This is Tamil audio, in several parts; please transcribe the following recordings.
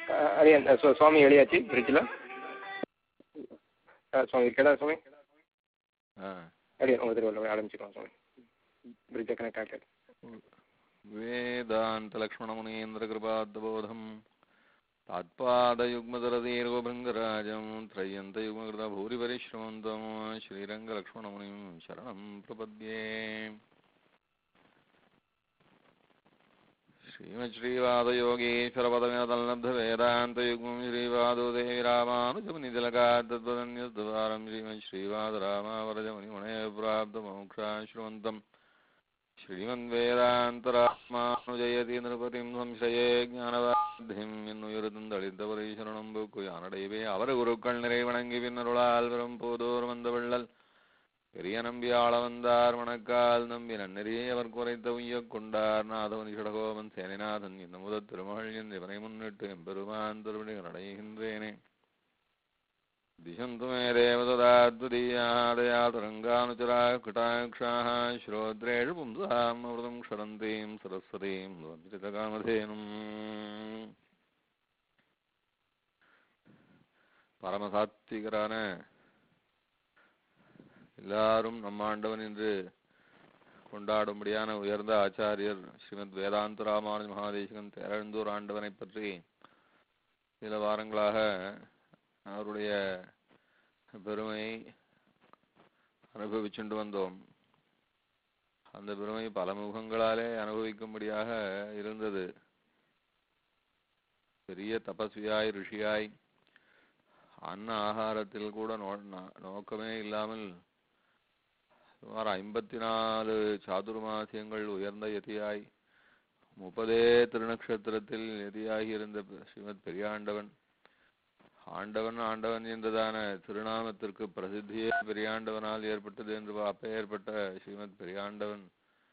அடியன் சு- சுவாமி வெளியாச்சு பிரிட்ஜில் சுவாமி இருக்கடா சுவாமி ஆ அடியன் உங்கள் திருவள்ளுவர் ஆரம்பிச்சுக்கலாம் சுவாமி பிரிட்ஜை கனெக்ட் ஆகிட்டு वेदान्तलक्ष्मणमुनीन्द्रकृपाद्बोधम् तात्पादयुग्मदरदीर्घभृङ्गराजं त्रय्यन्तयुग्मकृता भूरिपरिश्रमन्तं श्रीरङ्गलक्ष्मणमुनिं शरणं प्रपद्ये श्रीमच्छ्रीवादयोगीश्वरपदमिनतल्लब्धवेदान्तयुग्मं श्रीवादोदेविरामानुजमुनितिलकाद्वदन्यद्वारं श्रीमच्छ्रीवादरामावरजमुनिमुने प्राप्तमोक्षाश्रुवन्तम् ശ്രീമന്വേദാന്തരാത്മാനുജയതി നൃപതിം സംശയേ ജ്ഞാനവാദ്ധിം എന്നുയർത്തുന്തളിത്തപരീശരണം പൂക്കുയാനടൈവേ അവർ ഗുരുക്കൾ നിറൈവണങ്ങി പിന്നരുളാൽ വെറും പോതോർ വന്തവള്ളൽ பெரிய நம்பி ஆள வந்தார் மணக்கால் நம்பி நன்னெறியை அவர் குறைத்த உய்யக் கொண்டார் நாதவன் இஷடகோபன் சேனைநாதன் இந்த முதல் திருமகள் என் இவனை முன்னிட்டு எம்பெருமான் திருவிழி நடைகின்றேனே दिशन्तु मे देवददाद्वितीयादया तरङ्गानुचराः कटाक्षाः श्रोत्रेषु पुंसामृतं क्षरन्तीं सरस्वतीं वञ्चितकामधेनुम् பரமசாத்விகரான எல்லாரும் நம்மாண்டவன் என்று கொண்டாடும்படியான உயர்ந்த ஆச்சாரியர் ஸ்ரீமத் வேதாந்த ராமானுஜ மகாதேசிகன் தேரழுந்தூர் ஆண்டவனை பற்றி சில வாரங்களாக அவருடைய பெருமையை அனுபவிச்சுண்டு வந்தோம் அந்த பெருமை பல முகங்களாலே அனுபவிக்கும்படியாக இருந்தது பெரிய தபஸ்வியாய் ரிஷியாய் அன்ன ஆகாரத்தில் கூட நோ நா- நோக்கமே இல்லாமல் சுமார் ஐம்பத்தி நாலு சாதுர்மாசியங்கள் உயர்ந்த யதியாய் முப்பதே திருநக்ஷத்திரத்தில் யதியாகி இருந்த பெ- ஸ்ரீமத் பெரியாண்டவன் ஆண்டவன் ஆண்டவன் என்றதான திருநாமத்திற்கு பிரசித்தியே பெரியாண்டவனால் ஏற்பட்டது என்று அப்பேற்பட்ட ஸ்ரீமத் பெரியாண்டவன்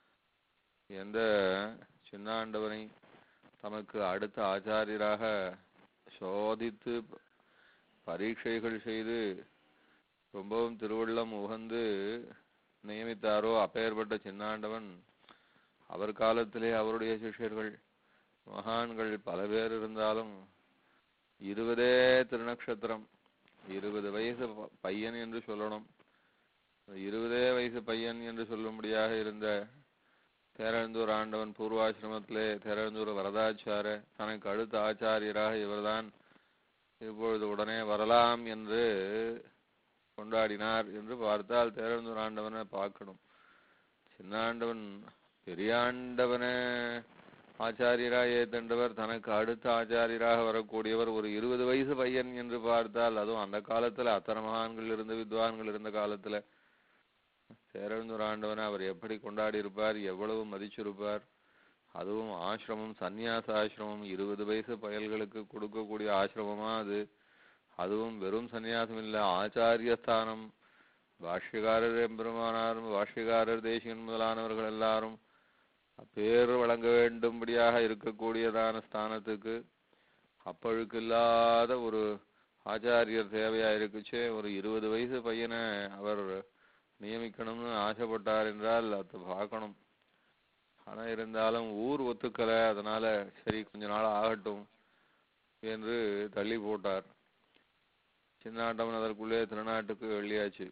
எந்த சின்னாண்டவனை தமக்கு அடுத்த ஆச்சாரியராக சோதித்து ப- பரீட்சைகள் செய்து ரொம்பவும் திருவுள்ளம் உகந்து நியமித்தாரோ அப்பேற்பட்ட சின்னாண்டவன் அவர் காலத்திலே அவருடைய சிஷ்யர்கள் மகான்கள் பல பேர் இருந்தாலும் இருபதே திருநக்ஷத்திரம் இருபது வயசு ப- பையன் என்று சொல்லணும் இருபதே வயசு பையன் என்று சொல்லும்படியாக இருந்த தேரழுந்தூர் ஆண்டவன் பூர்வாசிரமத்திலே தேரழுந்தூர் வரதாச்சார தனக்கு அடுத்த ஆச்சாரியராக இவர்தான் இப்பொழுது உடனே வரலாம் என்று கொண்டாடினார் என்று பார்த்தால் தேரழுந்தூர் ஆண்டவனை பார்க்கணும் சின்னாண்டவன் பெரியாண்டவனை ஆச்சாரியராக ஏத்தண்டவர் தனக்கு அடுத்த ஆச்சாரியராக வரக்கூடியவர் ஒரு இருபது வயசு பையன் என்று பார்த்தால் அதுவும் அந்த காலத்துல அத்தனை மகான்கள் இருந்த வித்வான்கள் இருந்த காலத்துல சேரழுந்தூர் ஆண்டவனை அவர் எப்படி கொண்டாடி இருப்பார் எவ்வளவு மதிச்சிருப்பார் அதுவும் ஆசிரமம் சந்நியாச ஆசிரமம் இருபது வயசு பயல்களுக்கு கொடுக்கக்கூடிய ஆசிரமமா அது அதுவும் வெறும் சந்நியாசம் இல்ல ஆச்சாரிய ஸ்தானம் பாஷ்யக்காரர் எம்பெருமானாரும் பாஷ்யக்காரர் தேசிகன் முதலானவர்கள் எல்லாரும் பேர் வழங்க வேண்டும்படியாக இருக்கக்கூடியதான ஸ்தானத்துக்கு அப்பழுக்கில்லாத ஒரு ஆச்சாரியர் தேவையா இருக்குச்சே ஒரு இருபது வயசு பையனை அவர் நியமிக்கணும்னு ஆசைப்பட்டார் என்றால் அதை பார்க்கணும் ஆனா இருந்தாலும் ஊர் ஒத்துக்கல அதனால சரி கொஞ்ச நாள் ஆகட்டும் என்று தள்ளி போட்டார் சின்னாண்டவன் அதற்குள்ளே திருநாட்டுக்கு வெளியாச்சு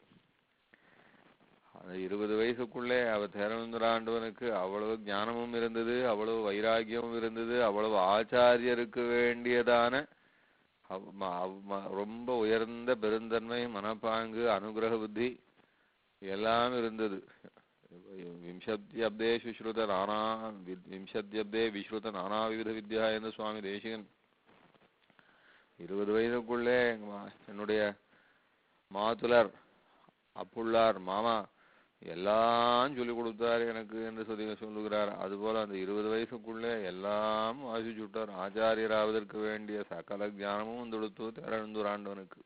அந்த இருபது வயசுக்குள்ளே அவர் தேரவேந்திராண்டவனுக்கு அவ்வளவு ஞானமும் இருந்தது அவ்வளவு வைராகியமும் இருந்தது அவ்வளவு ஆச்சாரியருக்கு வேண்டியதான அவ்- ம- அவ்- ம- ரொம்ப உயர்ந்த பெருந்தன்மை மனப்பாங்கு அனுகிரக புத்தி எல்லாம் இருந்தது விம்சத்யப்தே சுஸ்ருத நானா வி- விம்சத்யப்தே விஸ்ருத நானா விவித வித்யா என்று சுவாமி தேசிகன் இருபது வயதுக்குள்ளே எங்க மா- என்னுடைய மாதுலர் அப்புள்ளார் மாமா எல்லாம் சொல்லி கொடுத்தார் எனக்கு என்று சொல்லி சொல்லுகிறார் அதுபோல அந்த இருபது வயசுக்குள்ளே எல்லாம் வாசிச்சு விட்டார் ஆச்சாரியராவதற்கு வேண்டிய சகல ஞானமும் வந்துடுத்து திரழ்ந்தூர் ஆண்டவனுக்கு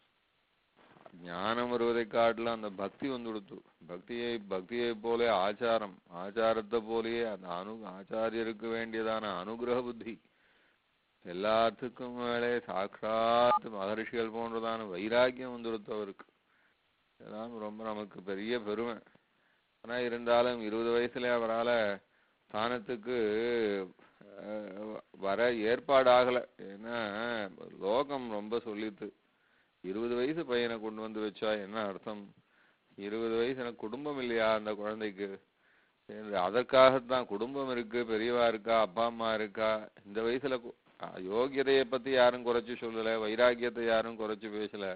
ஞானம் வருவதை காட்டிலும் அந்த பக்தி வந்துடுத்து பக்தியை பக்தியை போல ஆச்சாரம் ஆச்சாரத்தை போலயே அந்த அனு ஆச்சாரியருக்கு வேண்டியதான அனுகிரக புத்தி எல்லாத்துக்கும் மேலே சாட்சாத் மகரிஷிகள் போன்றதான வைராக்கியம் வந்துடுத்து அவருக்கு இதெல்லாம் ரொம்ப நமக்கு பெரிய பெருமை ஆனா இருந்தாலும் இருபது வயசுல அவரால ஸ்தானத்துக்கு அஹ், வர ஏற்பாடு ஆகல ஏன்னா லோகம் ரொம்ப சொல்லித்து இருபது வயசு பையனை கொண்டு வந்து வச்சா என்ன அர்த்தம் இருபது வயசு எனக்கு குடும்பம் இல்லையா அந்த குழந்தைக்கு என்று அதற்காகத்தான் குடும்பம் இருக்கு பெரியவா இருக்கா அப்பா அம்மா இருக்கா இந்த வயசுல கு- அஹ், யோகியதையை பத்தி யாரும் குறைச்சு சொல்லல வைராக்கியத்தை யாரும் குறைச்சு பேசல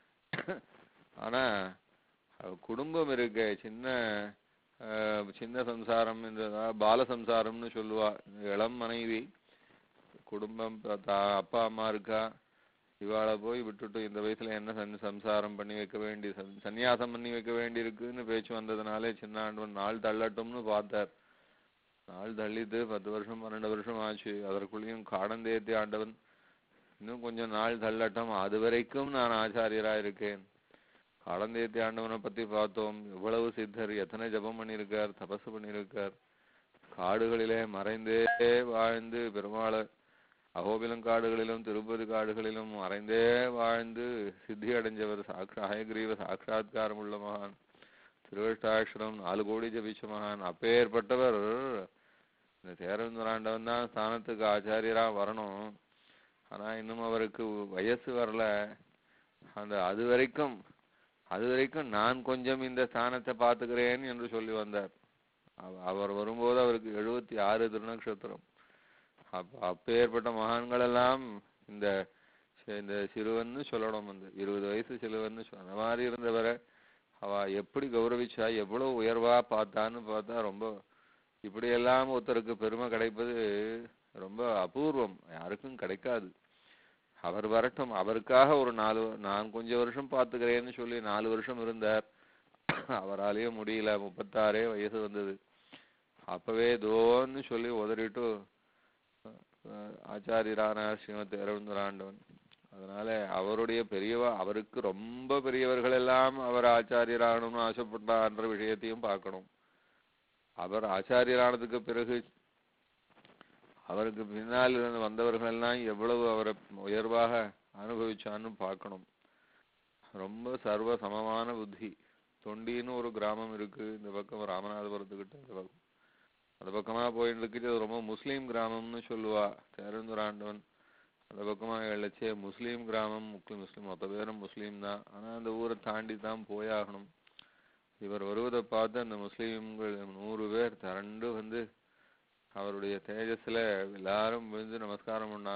ஆனா அஹ், குடும்பம் இருக்கே சின்ன அஹ், சின்ன சம்சாரம் இந்த பால சம்சாரம்னு சொல்லுவா இளம் மனைவி குடும்பம் ப- தா- அப்பா அம்மா இருக்கா இவாளை போய் விட்டுட்டு இந்த வயசுல என்ன சன் சம்சாரம் பண்ணி வைக்க வேண்டி சன்- சந்நியாசம் பண்ணி வைக்க வேண்டி இருக்குன்னு பேச்சு வந்ததுனாலே சின்ன ஆண்டவன் நாள் தள்ளட்டும்னு பார்த்தார் நாள் தள்ளிட்டு பத்து வருஷம் பன்னெண்டு வருஷம் ஆச்சு அதற்குள்ளேயும் காடந்தேத்தி ஆண்டவன் இன்னும் கொஞ்சம் நாள் தள்ளட்டும் அது வரைக்கும் நான் ஆச்சாரியரா இருக்கேன் காடந்தேத்தி ஆண்டவனை பத்தி பார்த்தோம் எவ்வளவு சித்தர் எத்தனை ஜெபம் பண்ணியிருக்கார் தபசு பண்ணியிருக்கார் காடுகளிலே மறைந்தே வாழ்ந்து பெருமாளை அகோபிலம் காடுகளிலும் திருப்பதி காடுகளிலும் மறைந்தே வாழ்ந்து சித்தி அடைஞ்சவர் சாக்ஷா ஹயக்ரீவ சாட்சாத்காரம் உள்ள மகான் திருவஷ்டாட்சரம் நாலு கோடி ஜபிச்ச மகான் அப்பேற்பட்டவர் இந்த தேரவிந்தராண்டவன் தான் ஸ்தானத்துக்கு ஆச்சாரியரா வரணும் ஆனா இன்னும் அவருக்கு வயசு வரல அந்த அது வரைக்கும் அது வரைக்கும் நான் கொஞ்சம் இந்த ஸ்தானத்தை பார்த்துக்கிறேன் என்று சொல்லி வந்தார் அவ- அவர் வரும்போது அவருக்கு எழுபத்தி ஆறு திருநக்ஷத்திரம் அப்ப அப்பேற்பட்ட மகான்கள் எல்லாம் இந்த சி- இந்த சிறுவன்னு சொல்லணும் வந்து இருபது வயசு சிறுவன்னு சொ- அந்த மாதிரி இருந்தவரை அவ எப்படி கௌரவிச்சா எவ்வளவு உயர்வா பார்த்தான்னு பார்த்தா ரொம்ப இப்படியெல்லாம் ஒருத்தருக்கு பெருமை கிடைப்பது ரொம்ப அபூர்வம் யாருக்கும் கிடைக்காது அவர் வரட்டும் அவருக்காக ஒரு நாலு நான் கொஞ்சம் வருஷம் பார்த்துக்கிறேன்னு சொல்லி நாலு வருஷம் இருந்தார் அவராலேயே முடியல முப்பத்தாறே வயசு வந்தது அப்பவே தோன்னு சொல்லி உதறிட்டு அஹ், ஆச்சாரியரானார் ஸ்ரீமதி அரவிந்தராண்டவன் அதனால அவருடைய பெரியவா அவருக்கு ரொம்ப பெரியவர்கள் எல்லாம் அவர் ஆச்சாரியராகணும்னு ஆசைப்பட்டார்ன்ற விஷயத்தையும் பார்க்கணும் அவர் ஆச்சாரியரானதுக்கு பிறகு அவருக்கு பின்னால் இருந்து வந்தவர்கள் எல்லாம் எவ்வளவு அவரை உயர்வாக அனுபவிச்சான்னு பார்க்கணும் ரொம்ப சர்வ சமமான புத்தி தொண்டின்னு ஒரு கிராமம் இருக்கு இந்த பக்கம் ராமநாதபுரத்துக்கிட்ட இந்த பக்கம் அந்த பக்கமா போயிட்டு இருக்குது அது ரொம்ப முஸ்லீம் கிராமம்னு சொல்லுவா தேரந்துராண்டவன் அந்த பக்கமா எழச்சே முஸ்லீம் கிராமம் முஸ்லீம் முஸ்லீம் மொத்த பேரும் முஸ்லீம் தான் ஆனா அந்த ஊரை தாண்டி தான் போயாகணும் இவர் வருவதை பார்த்து அந்த முஸ்லீம்கள் நூறு பேர் திரண்டு வந்து அவருடைய தேஜஸ்ல எல்லாரும் விழுந்து நமஸ்காரம் பண்ணா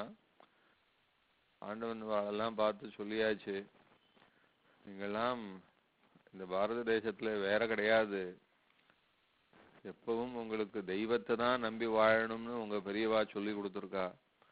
ஆண்டவன் எல்லாம் பார்த்து சொல்லியாச்சு நீங்கெல்லாம் இந்த பாரத தேசத்துல வேற கிடையாது எப்பவும் உங்களுக்கு தெய்வத்தை தான் நம்பி வாழணும்னு உங்க பெரியவா சொல்லி கொடுத்துருக்கா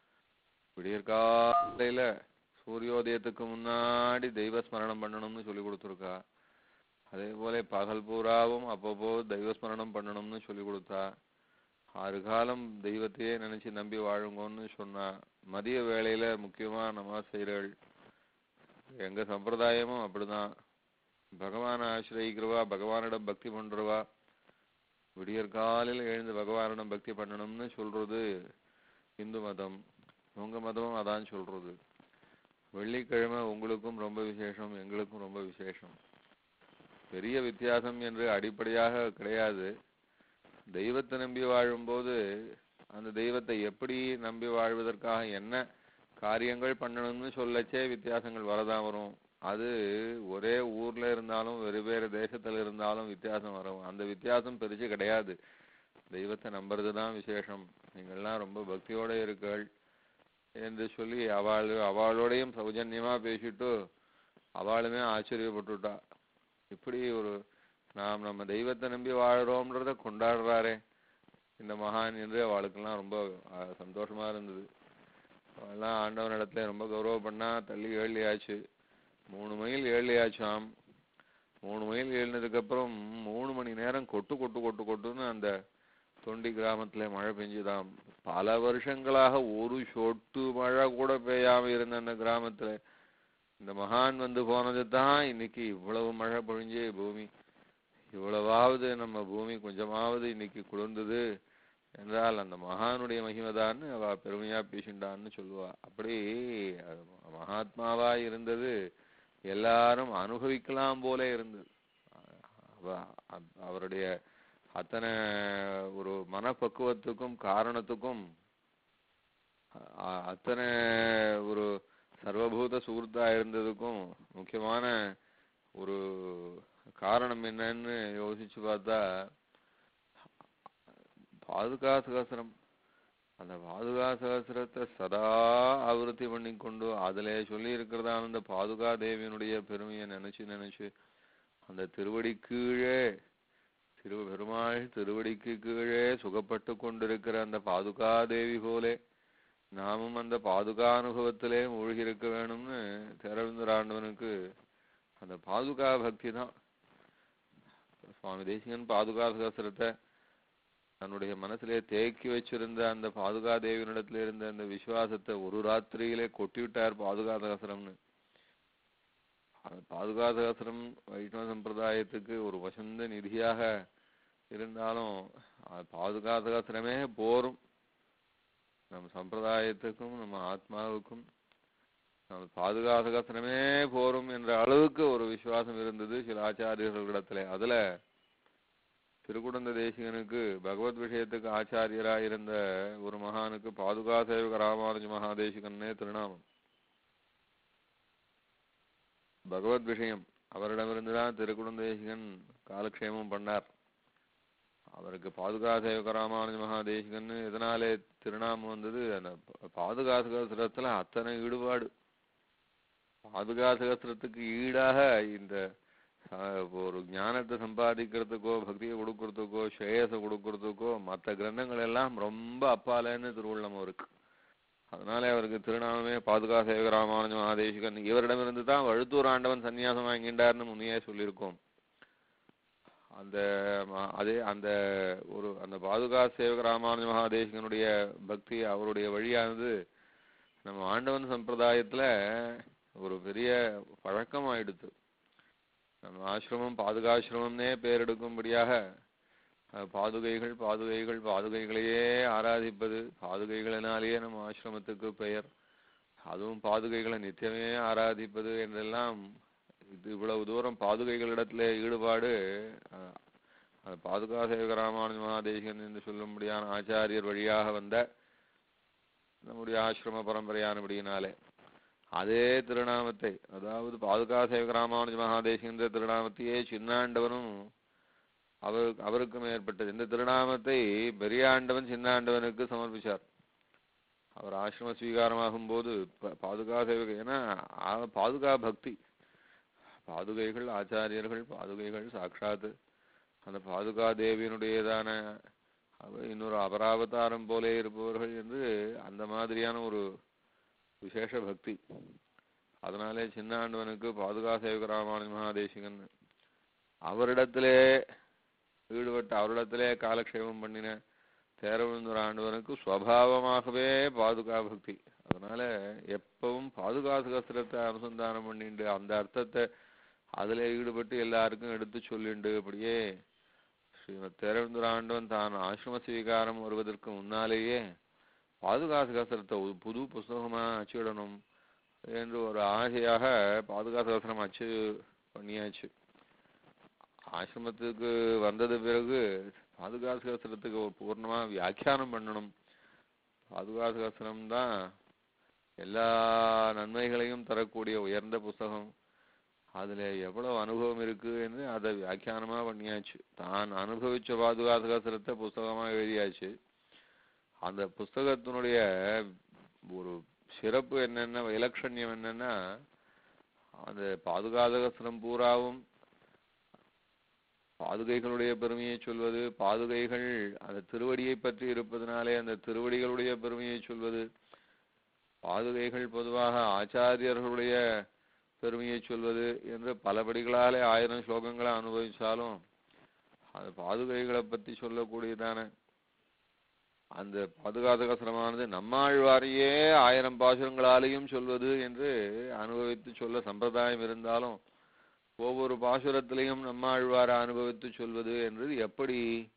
விடியற்காலையில சூரியோதயத்துக்கு முன்னாடி தெய்வ ஸ்மரணம் பண்ணணும்னு சொல்லி கொடுத்துருக்கா அதே போல பகல் பூராவும் அப்பப்போ தெய்வ ஸ்மரணம் பண்ணணும்னு சொல்லி கொடுத்தா ஆறு காலம் தெய்வத்தையே நினைச்சு நம்பி வாழுங்கன்னு சொன்னா மதிய வேளையில முக்கியமா நமாஸ் செய்கிறள் எங்க சம்பிரதாயமும் அப்படிதான் பகவானை ஆசிரியக்கிறவா பகவானிடம் பக்தி பண்றவா விடியற் காலையில எழுந்து பகவானிடம் பக்தி பண்ணணும்னு சொல்றது இந்து மதம் உங்க மதமும் அதான் சொல்றது வெள்ளிக்கிழமை உங்களுக்கும் ரொம்ப விசேஷம் எங்களுக்கும் ரொம்ப விசேஷம் பெரிய வித்தியாசம் என்று அடிப்படையாக கிடையாது தெய்வத்தை நம்பி வாழும்போது அந்த தெய்வத்தை எப்படி நம்பி வாழ்வதற்காக என்ன காரியங்கள் பண்ணணும்னு சொல்லச்சே வித்தியாசங்கள் வரதான் வரும் அது ஒரே ஊர்ல இருந்தாலும் வேறு வேறு தேசத்துல இருந்தாலும் வித்தியாசம் வரும் அந்த வித்தியாசம் பெருசு கிடையாது தெய்வத்தை நம்புறது தான் விசேஷம் நீங்கள்லாம் ரொம்ப பக்தியோட இருக்கள் என்று சொல்லி அவள் அவளோடையும் சௌஜன்யமா பேசிட்டு அவளுமே ஆச்சரியப்பட்டுட்டா இப்படி ஒரு நாம் நம்ம தெய்வத்தை நம்பி வாழுறோம்ன்றத கொண்டாடுறாரே இந்த மகான் என்று அவளுக்கெல்லாம் ரொம்ப அஹ், சந்தோஷமா இருந்தது அவெல்லாம் ஆண்டவனிடத்துல ரொம்ப கௌரவம் பண்ணா தள்ளி ஏழியாச்சு மூணு மைல் ஏழியாச்சாம் மூணு மைல் ஏழினதுக்கு அப்புறம் மூணு மணி நேரம் கொட்டு கொட்டு கொட்டு கொட்டுன்னு அந்த தொண்டி கிராமத்துல மழை பெஞ்சுதாம் பல வருஷங்களாக ஒரு சொட்டு மழை கூட பெய்யாம இருந்த அந்த கிராமத்துல இந்த மகான் வந்து போனது தான் இன்னைக்கு இவ்வளவு மழை பொழிஞ்சு பூமி இவ்வளவாவது நம்ம பூமி கொஞ்சமாவது இன்னைக்கு குளிர்ந்தது என்றால் அந்த மகானுடைய மகிமைதான்னு அவ பெருமையா பேசிண்டான்னு சொல்லுவா அப்படி அது மகாத்மாவா இருந்தது எல்லாரும் அனுபவிக்கலாம் போல இருந்தது அவ- அவ- அவருடைய அத்தனை ஒரு மனப்பக்குவத்துக்கும் காரணத்துக்கும் அ- அத்தனை ஒரு சர்வபூத சுகிருத்தா இருந்ததுக்கும் முக்கியமான ஒரு காரணம் என்னன்னு யோசிச்சு பார்த்தா பாதுகா சகசிரம் அந்த பாதுகா சகசிரத்தை சதா ஆவருத்தி பண்ணிக்கொண்டு அதிலே சொல்லி இருக்கிறதான அந்த பாதுகா தேவியினுடைய பெருமையை நினைச்சு நினைச்சு அந்த திருவடி கீழே திரு பெருமாள் திருவடிக்கு கீழே சுகப்பட்டு கொண்டிருக்கிற அந்த பாதுகா தேவி போலே நாமும் அந்த பாதுகா அனுபவத்திலே மூழ்கி இருக்க வேணும்னு தேரவிந்தராண்டவனுக்கு அந்த பாதுகா பக்தி தான் சுவாமி தேசிகன் பாதுகா சகசிரத்தை தன்னுடைய மனசுலே தேக்கி வச்சிருந்த அந்த பாதுகா தேவியினிடத்துல இருந்த அந்த விசுவாசத்தை ஒரு ராத்திரியிலே கொட்டிவிட்டார் பாதுகா சகசிரம்னு அந்த பாதுகா சகசிரம் வைஷ்ணவ சம்பிரதாயத்துக்கு ஒரு வசந்த நிதியாக இருந்தாலும் அது பாதுகா சகசிரமே போரும் நம்ம சம்பிரதாயத்துக்கும் நம்ம ஆத்மாவுக்கும் நம்ம பாதுகா சகசிரமே போரும் என்ற அளவுக்கு ஒரு விசுவாசம் இருந்தது சில ஆச்சாரியர்களிடத்துல அதுல திருக்குடந்த தேசிகனுக்கு பகவத் விஷயத்துக்கு ஆச்சாரியரா இருந்த ஒரு மகானுக்கு பாதுகா சேவக ராமானுஜ மகாதேசிகன்னே திருநாமம் பகவத் விஷயம் அவரிடமிருந்துதான் திருக்குடந்த தேசிகன் காலக்ஷேமம் பண்ணார் அவருக்கு பாதுகா சேவக ராமானுஜ மகாதேசிகன் எதனாலே திருநாமம் வந்தது அந்த பா- பாதுகா சகசிரத்துல அத்தனை ஈடுபாடு பாதுகா சகசிரத்துக்கு ஈடாக இந்த அஹ், ஒரு ஞானத்தை சம்பாதிக்கிறதுக்கோ பக்தியை கொடுக்கறதுக்கோ ஸ்ரேயஸை கொடுக்கறதுக்கோ மற்ற கிரந்தங்கள் எல்லாம் ரொம்ப அப்பாலேன்னு திருவுள்ளம் அவருக்கு அதனாலே அவருக்கு திருநாமமே பாதுகா சேவக ராமானுஜ மகாதேசிகன் இவரிடமிருந்து தான் வழுத்தூர் ஆண்டவன் சன்னியாசம் வாங்கிட்டார்னு முன்னையே சொல்லியிருக்கோம் அந்த ம- அதே அந்த ஒரு அந்த பாதுகா சேவக ராமானுஜ மகாதேசிகனுடைய பக்தி அவருடைய வழியானது நம்ம ஆண்டவன் சம்பிரதாயத்துல ஒரு பெரிய பழக்கம் ஆயிடுத்து நம்ம ஆசிரமம் பாதுகாசிரமம்னே பேர் எடுக்கும்படியாக அஹ், பாதுகைகள் பாதுகைகள் பாதுகைகளையே ஆராதிப்பது பாதுகைகளினாலேயே நம்ம ஆசிரமத்துக்கு பெயர் அதுவும் பாதுகைகளை நித்தியமே ஆராதிப்பது என்றெல்லாம் இது இவ்வளவு தூரம் பாதுகைகளிடத்துல ஈடுபாடு அஹ், அது பாதுகா சேவக ராமானுஜ மகாதேசிகன் என்று சொல்லும்படியான ஆச்சாரியர் வழியாக வந்த நம்முடைய ஆசிரம பரம்பரையானபடியினாலே அதே திருநாமத்தை அதாவது பாதுகா சேவக ராமானுஜ மகாதேசிகன்ற திருநாமத்தையே சின்னாண்டவனும் அவர் அவருக்கும் ஏற்பட்டது இந்த திருநாமத்தை பெரியாண்டவன் சின்னாண்டவனுக்கு சமர்ப்பிச்சார் அவர் ஆசிரம ஸ்வீகாரமாகும் போது ப- பாதுகா சேவக ஏன்னா ஆ- பாதுகா பக்தி பாதுகைகள் ஆச்சாரியர்கள் பாதுகைகள் சாட்சாத்து அந்த பாதுகா தேவியினுடையதான அவ இன்னொரு அபராவதாரம் போலே இருப்பவர்கள் என்று அந்த மாதிரியான ஒரு விசேஷ பக்தி அதனாலே சின்னாண்டவனுக்கு பாதுகா சேவக ராமானுஜ மகாதேசிகன் அவரிடத்திலே ஈடுபட்டு அவரிடத்திலே காலக்ஷேபம் பண்ணின தேரவிழுந்தூர் ஆண்டவனுக்கு சுவாவமாகவே பாதுகா பக்தி அதனால எப்பவும் பாதுகா சகஸ்திரத்தை அனுசந்தானம் பண்ணிண்டு அந்த அர்த்தத்தை அதிலே ஈடுபட்டு எல்லாருக்கும் எடுத்து சொல்லிண்டு அப்படியே ஸ்ரீமத் தேரவிந்தூர் ஆண்டவன் தான் ஆசிரம ஸ்வீகாரம் வருவதற்கு முன்னாலேயே பாதுகா சகஸ்திரத்தை ஒரு புது புஸ்தகமா அச்சிடணும் என்று ஒரு ஆசையாக பாதுகா சகஸ்திரம் அச்சு பண்ணியாச்சு ஆசிரமத்துக்கு வந்தது பிறகு பாதுகா சகஸ்திரத்துக்கு ஒரு பூர்ணமா வியாக்கியானம் பண்ணணும் பாதுகா சகஸ்திரம் தான் எல்லா நன்மைகளையும் தரக்கூடிய உயர்ந்த புஸ்தகம் அதுல எவ்வளவு அனுபவம் இருக்கு என்று அதை வியாக்கியானமா பண்ணியாச்சு தான் அனுபவிச்ச பாதுகா சகஸ்திரத்தை புஸ்தகமா எழுதியாச்சு அந்த புஸ்தகத்தினுடைய ஒரு சிறப்பு என்னென்ன இலட்சண்யம் என்னன்னா அந்த பாதுகாதகஸ்திரம் பூராவும் பாதுகைகளுடைய பெருமையை சொல்வது பாதுகைகள் அந்த திருவடியை பற்றி இருப்பதனாலே அந்த திருவடிகளுடைய பெருமையை சொல்வது பாதுகைகள் பொதுவாக ஆச்சாரியர்களுடைய பெருமையை சொல்வது என்று பலபடிகளாலே ஆயிரம் ஸ்லோகங்களை அனுபவிச்சாலும் அந்த பாதுகைகளை பற்றி சொல்லக்கூடியதான அந்த பாதுகாதகசரமானது நம்மாழ்வாரையே ஆயிரம் பாசுரங்களாலேயும் சொல்வது என்று அனுபவித்து சொல்ல சம்பிரதாயம் இருந்தாலும் ஒவ்வொரு பாசுரத்திலையும் நம்மாழ்வாரை அனுபவித்து சொல்வது என்றது எப்படி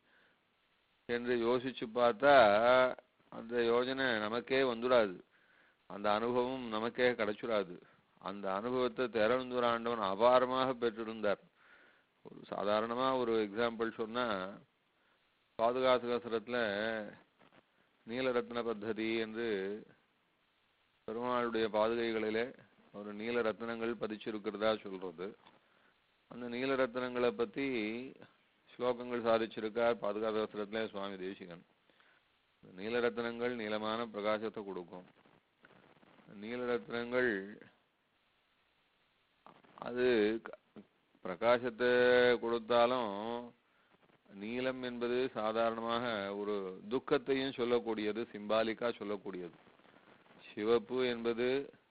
என்று யோசிச்சு பார்த்தா அந்த யோஜனை நமக்கே வந்துடாது அந்த அனுபவம் நமக்கே கிடைச்சுடாது அந்த அனுபவத்தை திறந்துற ஆண்டவன் அபாரமாக பெற்றிருந்தார் ஒரு சாதாரணமா ஒரு எக்ஸாம்பிள் சொன்னா பாதுகாசகசரத்துல நீலரத்ன பத்ததி என்று பெருமாளுடைய பாதுகைகளிலே ஒரு நீல ரத்னங்கள் பதிச்சிருக்கிறதா சொல்றது அந்த நீல ரத்னங்களை பத்தி ஸ்லோகங்கள் சாதிச்சிருக்கார் பாதுகாவசரத்துல சுவாமி தேசிகன் நீல ரத்னங்கள் நீளமான பிரகாசத்தை கொடுக்கும் நீல ரத்னங்கள் அது க- பிரகாசத்தை கொடுத்தாலும் நீலம் என்பது சாதாரணமாக ஒரு துக்கத்தையும் சொல்லக்கூடியது சிம்பாலிக்கா சொல்லக்கூடியது சிவப்பு என்பது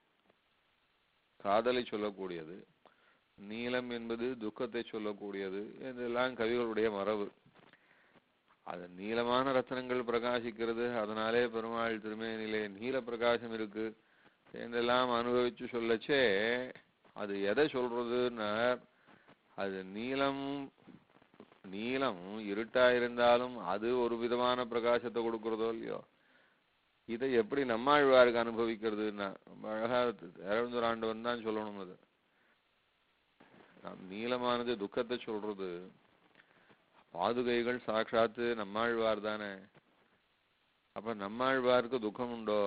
காதலை சொல்லக்கூடியது நீலம் என்பது துக்கத்தை சொல்லக்கூடியது இதெல்லாம் கவிகளுடைய மரபு அது நீளமான ரத்னங்கள் பிரகாசிக்கிறது அதனாலே பெருமாள் திருமேனிலே நீல பிரகாசம் இருக்கு என்றெல்லாம் அனுபவிச்சு சொல்லச்சே அது எதை சொல்றதுன்னா அது நீலம் நீலம் இருட்டா இருந்தாலும் அது ஒரு விதமான பிரகாசத்தை கொடுக்கறதோ இல்லையோ இதை எப்படி நம்மாழ்வாருக்கு அனுபவிக்கிறதுன்னா ரொம்ப அழகா இறந்துர் ஆண்டவன் தான் சொல்லணும் அது நாம் நீளமானது துக்கத்தை சொல்றது பாதுகைகள் சாட்சாத்து நம்மாழ்வார் தானே அப்ப நம்மாழ்வாருக்கு துக்கம் உண்டோ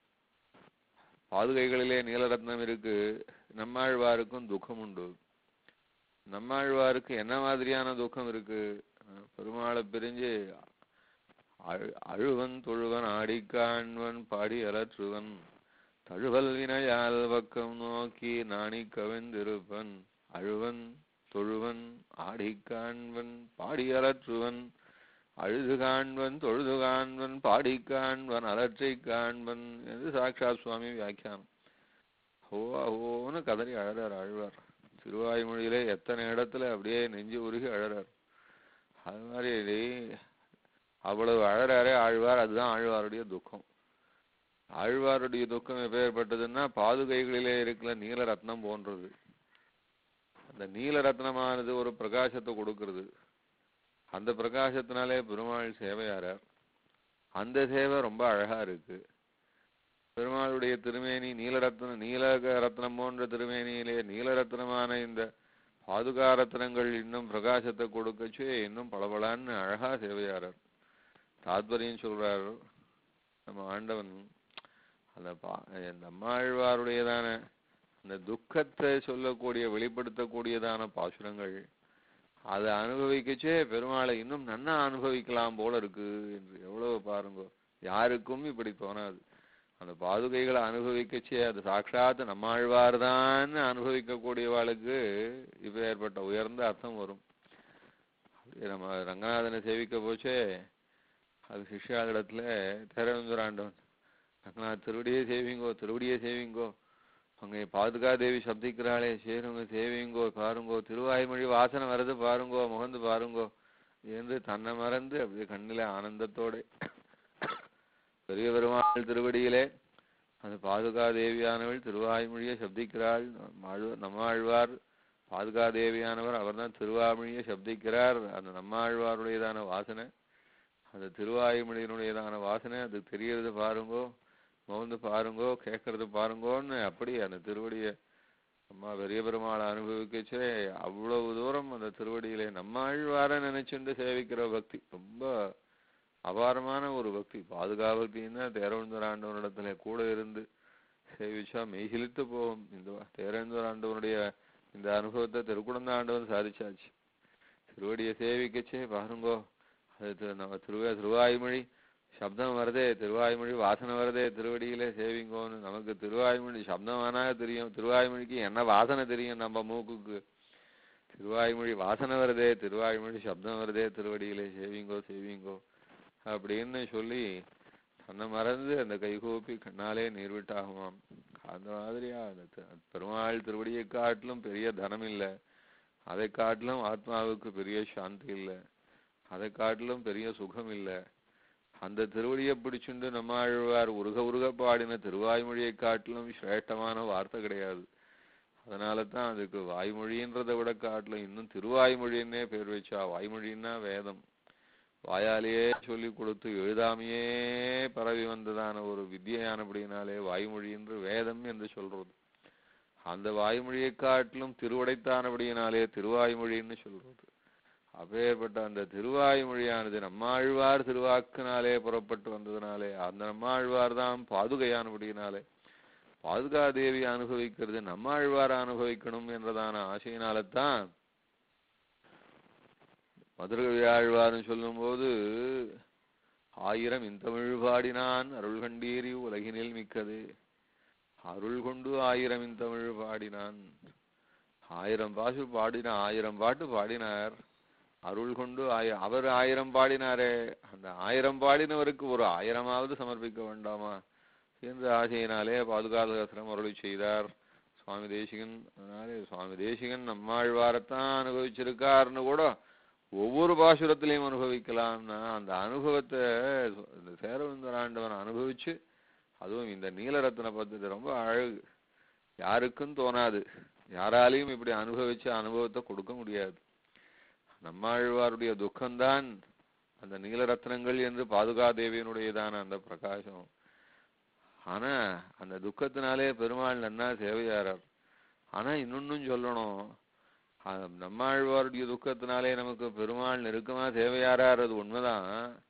பாதுகைகளிலே நீலரத்னம் இருக்கு நம்மாழ்வாருக்கும் துக்கம் உண்டு நம்மாழ்வாருக்கு என்ன மாதிரியான துக்கம் இருக்கு அஹ் பெருமாளை பிரிஞ்சு அழு- அழுவன் தொழுவன் ஆடிக்காண்வன் பாடி அலற்றுவன் தழுவல் வினையால் பக்கம் நோக்கி நாணி கவிழ்ந்திருப்பன் அழுவன் தொழுவன் ஆடிக்காண்வன் பாடி அலற்றுவன் அழுது காண்பன் தொழுது காண்பன் பாடி காண்பன் அலற்றை காண்பன் என்று சாக்ஷாத் சுவாமி வியாக்கியானம் ஓ ஓன்னு கதறி அழறார் அழுவார் திருவாய்மொழியிலே எத்தனை இடத்துல அப்படியே நெஞ்சு உருகி அழறார் அது மாதிரி அவ்வளவு அழறாரே ஆழ்வார் அதுதான் ஆழ்வாருடைய துக்கம் ஆழ்வாருடைய துக்கம் எப்பேற்பட்டதுன்னா பாதுகைகளிலே இருக்கிற நீல ரத்னம் போன்றது அந்த நீல ரத்னமானது ஒரு பிரகாசத்தை கொடுக்கிறது அந்த பிரகாசத்தினாலே பெருமாள் சேவையாரார் அந்த சேவை ரொம்ப அழகா இருக்கு பெருமாளுடைய திருமேனி நீலரத்ன நீல ரத்னம் போன்ற திருமேனியிலே நீலரத்னமான இந்த பாதுகா ரத்னங்கள் இன்னும் பிரகாசத்தை கொடுக்கச்சு இன்னும் பளபளன்னு அழகா சேவையாரார் தாத்பரியம் சொல்றாரு நம்ம ஆண்டவன் அந்த பா அந்த அம்மாழ்வாருடையதான அந்த துக்கத்தை சொல்லக்கூடிய வெளிப்படுத்தக்கூடியதான பாசுரங்கள் அதை அனுபவிக்கச்சே பெருமாளை இன்னும் நன்னா அனுபவிக்கலாம் போல இருக்கு என்று எவ்வளவு பாருங்க யாருக்கும் இப்படி தோணாது அந்த பாதுகைகளை அனுபவிக்கச்சே அது சாட்சாத் நம்மாழ்வார் தான் அனுபவிக்கக்கூடியவாளுக்கு இப்ப ஏற்பட்ட உயர்ந்த அர்த்தம் வரும் அது நம்ம ரங்கநாதனை சேவிக்க போச்சே அது சிஷ்யாளிடத்துல திரவந்துராண்டவன் ரங்கநாத் திருவடியே சேவிங்கோ திருவடியே சேவிங்கோ அங்கே பாதுகா தேவி சப்திக்கிறாளே சேருங்க சேவிங்கோ பாருங்கோ திருவாய்மொழி வாசனை வருது பாருங்கோ முகந்து பாருங்கோ என்று தன்னை மறந்து அப்படியே கண்ணிலே ஆனந்தத்தோட பெரிய பெருமாள் திருவடியிலே அந்த பாதுகா தேவியானவள் திருவாய்மொழியை சப்திக்கிறாள் நம்மாழ்வ- நம்மாழ்வார் பாதுகா தேவியானவர் அவர்தான் திருவாய்மொழியை சப்திக்கிறார் அந்த நம்மாழ்வாருடையதான வாசனை அந்த திருவாய்மொழியினுடையதான வாசனை அது தெரியறது பாருங்கோ மோந்து பாருங்கோ கேட்கறது பாருங்கோன்னு அப்படி அந்த திருவடியை அம்மா பெரிய பெருமாளை அனுபவிக்கச்சே அவ்வளவு தூரம் அந்த திருவடியிலே நம்மாழ்வார நினைச்சுண்டு சேவிக்கிற பக்தி ரொம்ப அபாரமான ஒரு பக்தி பாதுகாபக்தின்னா தேரவந்தர் ஆண்டவனிடத்துல கூட இருந்து சேவிச்சா மெய்சிலித்து போகும் இந்த தேரவந்தர் ஆண்டவனுடைய இந்த அனுபவத்தை திருக்குடந்த ஆண்டவன் சாதிச்சாச்சு திருவடியை சேவிக்கச்சே பாருங்கோ அது திரு- நம்ம திருவ திருவாய்மொழி சப்தம் வருதே திருவாய்மொழி வாசனை வருதே திருவடியிலே சேவிங்கோன்னு நமக்கு திருவாய்மொழி சப்தம் வேணா தெரியும் திருவாய்மொழிக்கு என்ன வாசனை தெரியும் நம்ம மூக்குக்கு திருவாய்மொழி வாசனை வருதே திருவாய்மொழி சப்தம் வருதே திருவடியிலே சேவிங்கோ சேவிங்கோ அப்படின்னு சொல்லி தன்னை மறந்து அந்த கைகூப்பி கண்ணாலே நீர் விட்டாகுமாம் அந்த மாதிரியா அந்த தி- பெருமாள் திருவடியை காட்டிலும் பெரிய தனம் இல்லை அதை காட்டிலும் ஆத்மாவுக்கு பெரிய சாந்தி இல்லை அதை காட்டிலும் பெரிய சுகம் இல்லை அந்த திருவடியை பிடிச்சுண்டு நம்மாழ்வார் உருக உருக பாடின திருவாய்மொழியை காட்டிலும் சிரேஷ்டமான வார்த்தை கிடையாது அதனால தான் அதுக்கு வாய்மொழின்றதை விட காட்டிலும் இன்னும் திருவாய்மொழின்னே பேர் வச்சா வாய்மொழின்னா வேதம் வாயாலேயே சொல்லி கொடுத்து எழுதாமையே பரவி வந்ததான ஒரு வித்தியானபடினாலே வாய்மொழி என்று வேதம் என்று சொல்றது அந்த வாய்மொழியை காட்டிலும் திருவுடைத்தானபடியினாலே திருவாய்மொழின்னு சொல்றது அப்பேற்பட்ட அந்த திருவாய்மொழியானது நம்மாழ்வார் திருவாக்கினாலே புறப்பட்டு வந்ததினாலே அந்த நம்மாழ்வார் தான் பாதுகையானபடியினாலே பாதுகாதேவி அனுபவிக்கிறது நம்மாழ்வார அனுபவிக்கணும் என்றதான ஆசையினால்தான் மதுரகவி ஆழ்வார்னு சொல்லும்போது ஆயிரம் இந்தமிழ் பாடினான் அருள் கண்டீரி உலகினில் மிக்கது அருள் கொண்டு ஆயிரம் இந்தமிழ் பாடினான் ஆயிரம் பாசு பாடின ஆயிரம் பாட்டு பாடினார் அருள் கொண்டு ஆய அவர் ஆயிரம் பாடினாரே அந்த ஆயிரம் பாடினவருக்கு ஒரு ஆயிரமாவது சமர்ப்பிக்க வேண்டாமா என்ற ஆசையினாலே பாதுகாதகசரம் அருளி செய்தார் சுவாமி தேசிகன் அதனாலே சுவாமி தேசிகன் நம்மாழ்வாரத்தான் அனுபவிச்சிருக்காருன்னு கூட ஒவ்வொரு பாசுரத்திலையும் அனுபவிக்கலாம்னா அந்த அனுபவத்தை இந்த சேரவிந்தராண்டவன் அனுபவிச்சு அதுவும் இந்த நீலரத்ன பద్ధதி ரொம்ப அழகு யாருக்கும் தோணாது யாராலையும் இப்படி அனுபவிச்ச அனுபவத்தை கொடுக்க முடியாது நம்மாழ்வாருடைய துக்கம்தான் அந்த நீலரத்னங்கள் என்று பாதுகாதேவியனுடையதான அந்த பிரகாசம் ஆனா அந்த துக்கத்தினாலே பெருமாள் நன்னா சேவையாரார் ஆனா இன்னொன்னும் சொல்லணும் அஹ் நம்மாழ்வாருடைய துக்கத்தினாலே நமக்கு பெருமாள் நெருக்கமா சேவையாரார் அது உண்மைதான்